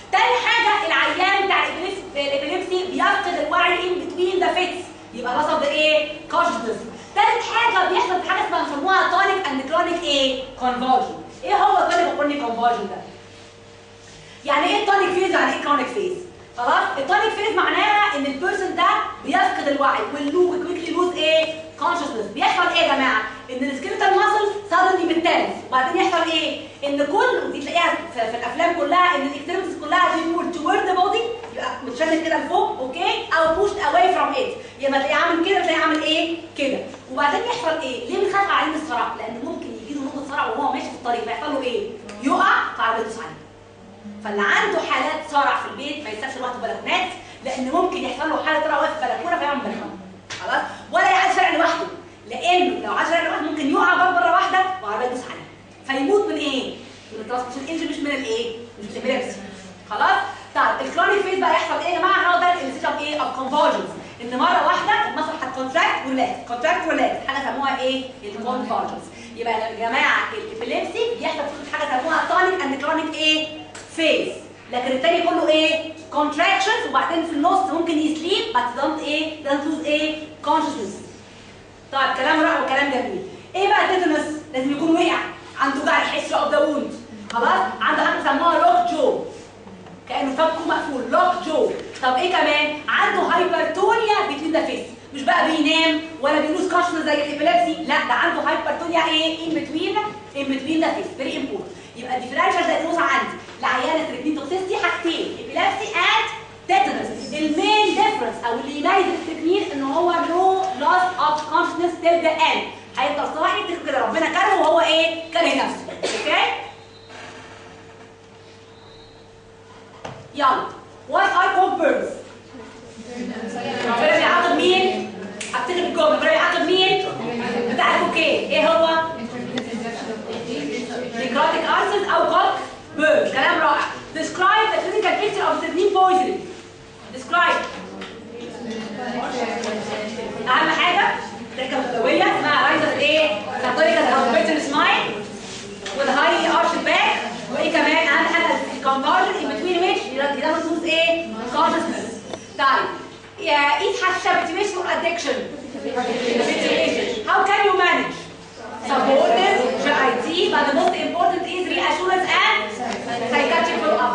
تاني حاجه العيان بتاع الإبيليبسي- الابيليبسي بيفقد الوعي ان بتوين ذا فيتس يبقى loss of the ايه كونشسنس تالت حاجه بيحصل في حاجه اسمها بنسموها تونيك اند كرونيك ايه كونفولجن ايه هو التونيك وكرونيك كونفولجن ده يعني ايه التونيك فيز يعني ايه كرونيك فيز خلاص التونيك فيز معناها ان البيرسون ده بيفقد الوعي واللو كويكلي لوز ايه كونشسنس بيحصل ايه يا جماعه ان السكيلتال ماسل سادنلي بتتنس وبعدين يحصل ايه ان كل ودي تلاقيها في, في الافلام كلها ان الاكستريمز كلها بيمول توورد ذا بودي يبقى متشدد كده لفوق اوكي او بوشد اواي فروم ات يبقى تلاقيه عامل كده تلاقيه عامل ايه كده وبعدين يحصل ايه ليه بنخاف عليه من الصرع لان ممكن يجي له نقطه صرع وهو ماشي في الطريق فيحصل له ايه يقع فعربيته عليه فاللي عنده حالات صرع في البيت ما يسيبش لوحده بلكونات لان ممكن يحصل له حاله صرع واقف في بلكونه فيعمل بلكونه خلاص ولا يعدي شارع لوحده لانه لو عدى شارع لوحده ممكن يقع بره مره واحده وعربيه تدوس عليه فيموت من ايه؟ من الترانسميشن انجري مش من الايه؟ مش من الابيليبسي خلاص؟ طيب الكرونيك فيز بقى يحصل ايه يا جماعه؟ هو ده الانسيج اوف ايه؟ اوف كونفولجنز ان مره واحده المصل هتكونتراكت وريلاكس كونتراكت وريلاكس حاجه سموها ايه؟ الكونفولجنز يبقى يا جماعه الابيليبسي بيحصل في حاجه سموها تونيك اند كرونيك ايه؟ فيز لكن التاني كله ايه contractions وبعدين في النص ممكن يسليب but don't ايه don't lose ايه consciousness طيب كلام رائع وكلام جميل ايه بقى التيتانوس لازم يكون وقع عنده جرح حسر اوف ذا ووند خلاص عنده حاجه بيسموها لوك جو كانه فكه مقفول لوك جو طب ايه كمان عنده هايبرتونيا بتوين ذا فيس مش بقى بينام ولا بيلوز كاشنس زي الابيليبسي لا ده عنده هايبرتونيا ايه ان بتوين ان بتوين ذا فيس فيري امبورتنت يبقى الديفرنشال دايجنوز عندي لعيانه الاتنين توكسيستي حاجتين ابيليبسي اند تيتانوس المين ديفرنس او اللي يميز الاثنين ان هو نو لوس اوف كونشسنس تيل ذا اند هيفضل صاحي تفتكر كده ربنا كرهه وهو ايه كاره نفسه اوكي يلا وات اي اوف بيرث ربنا بيعاقب مين هفتكر الجمله ربنا بيعاقب مين بتاع الكوكين ايه هو necrotic ulcers او gulk burn كلام رائع describe the clinical picture of the poisoning describe اهم حاجه تركه مدويه اسمها رايزر ايه كاتوليكا هاوبيتن سمايل والهاي ارش باك وايه كمان اهم حاجه الكونفرجن ان بتوين ويتش ده مسموس ايه consciousness طيب يا eat has habituation or addiction habituation how can you manage supportive GIT but the most important is reassurance and psychiatric follow-up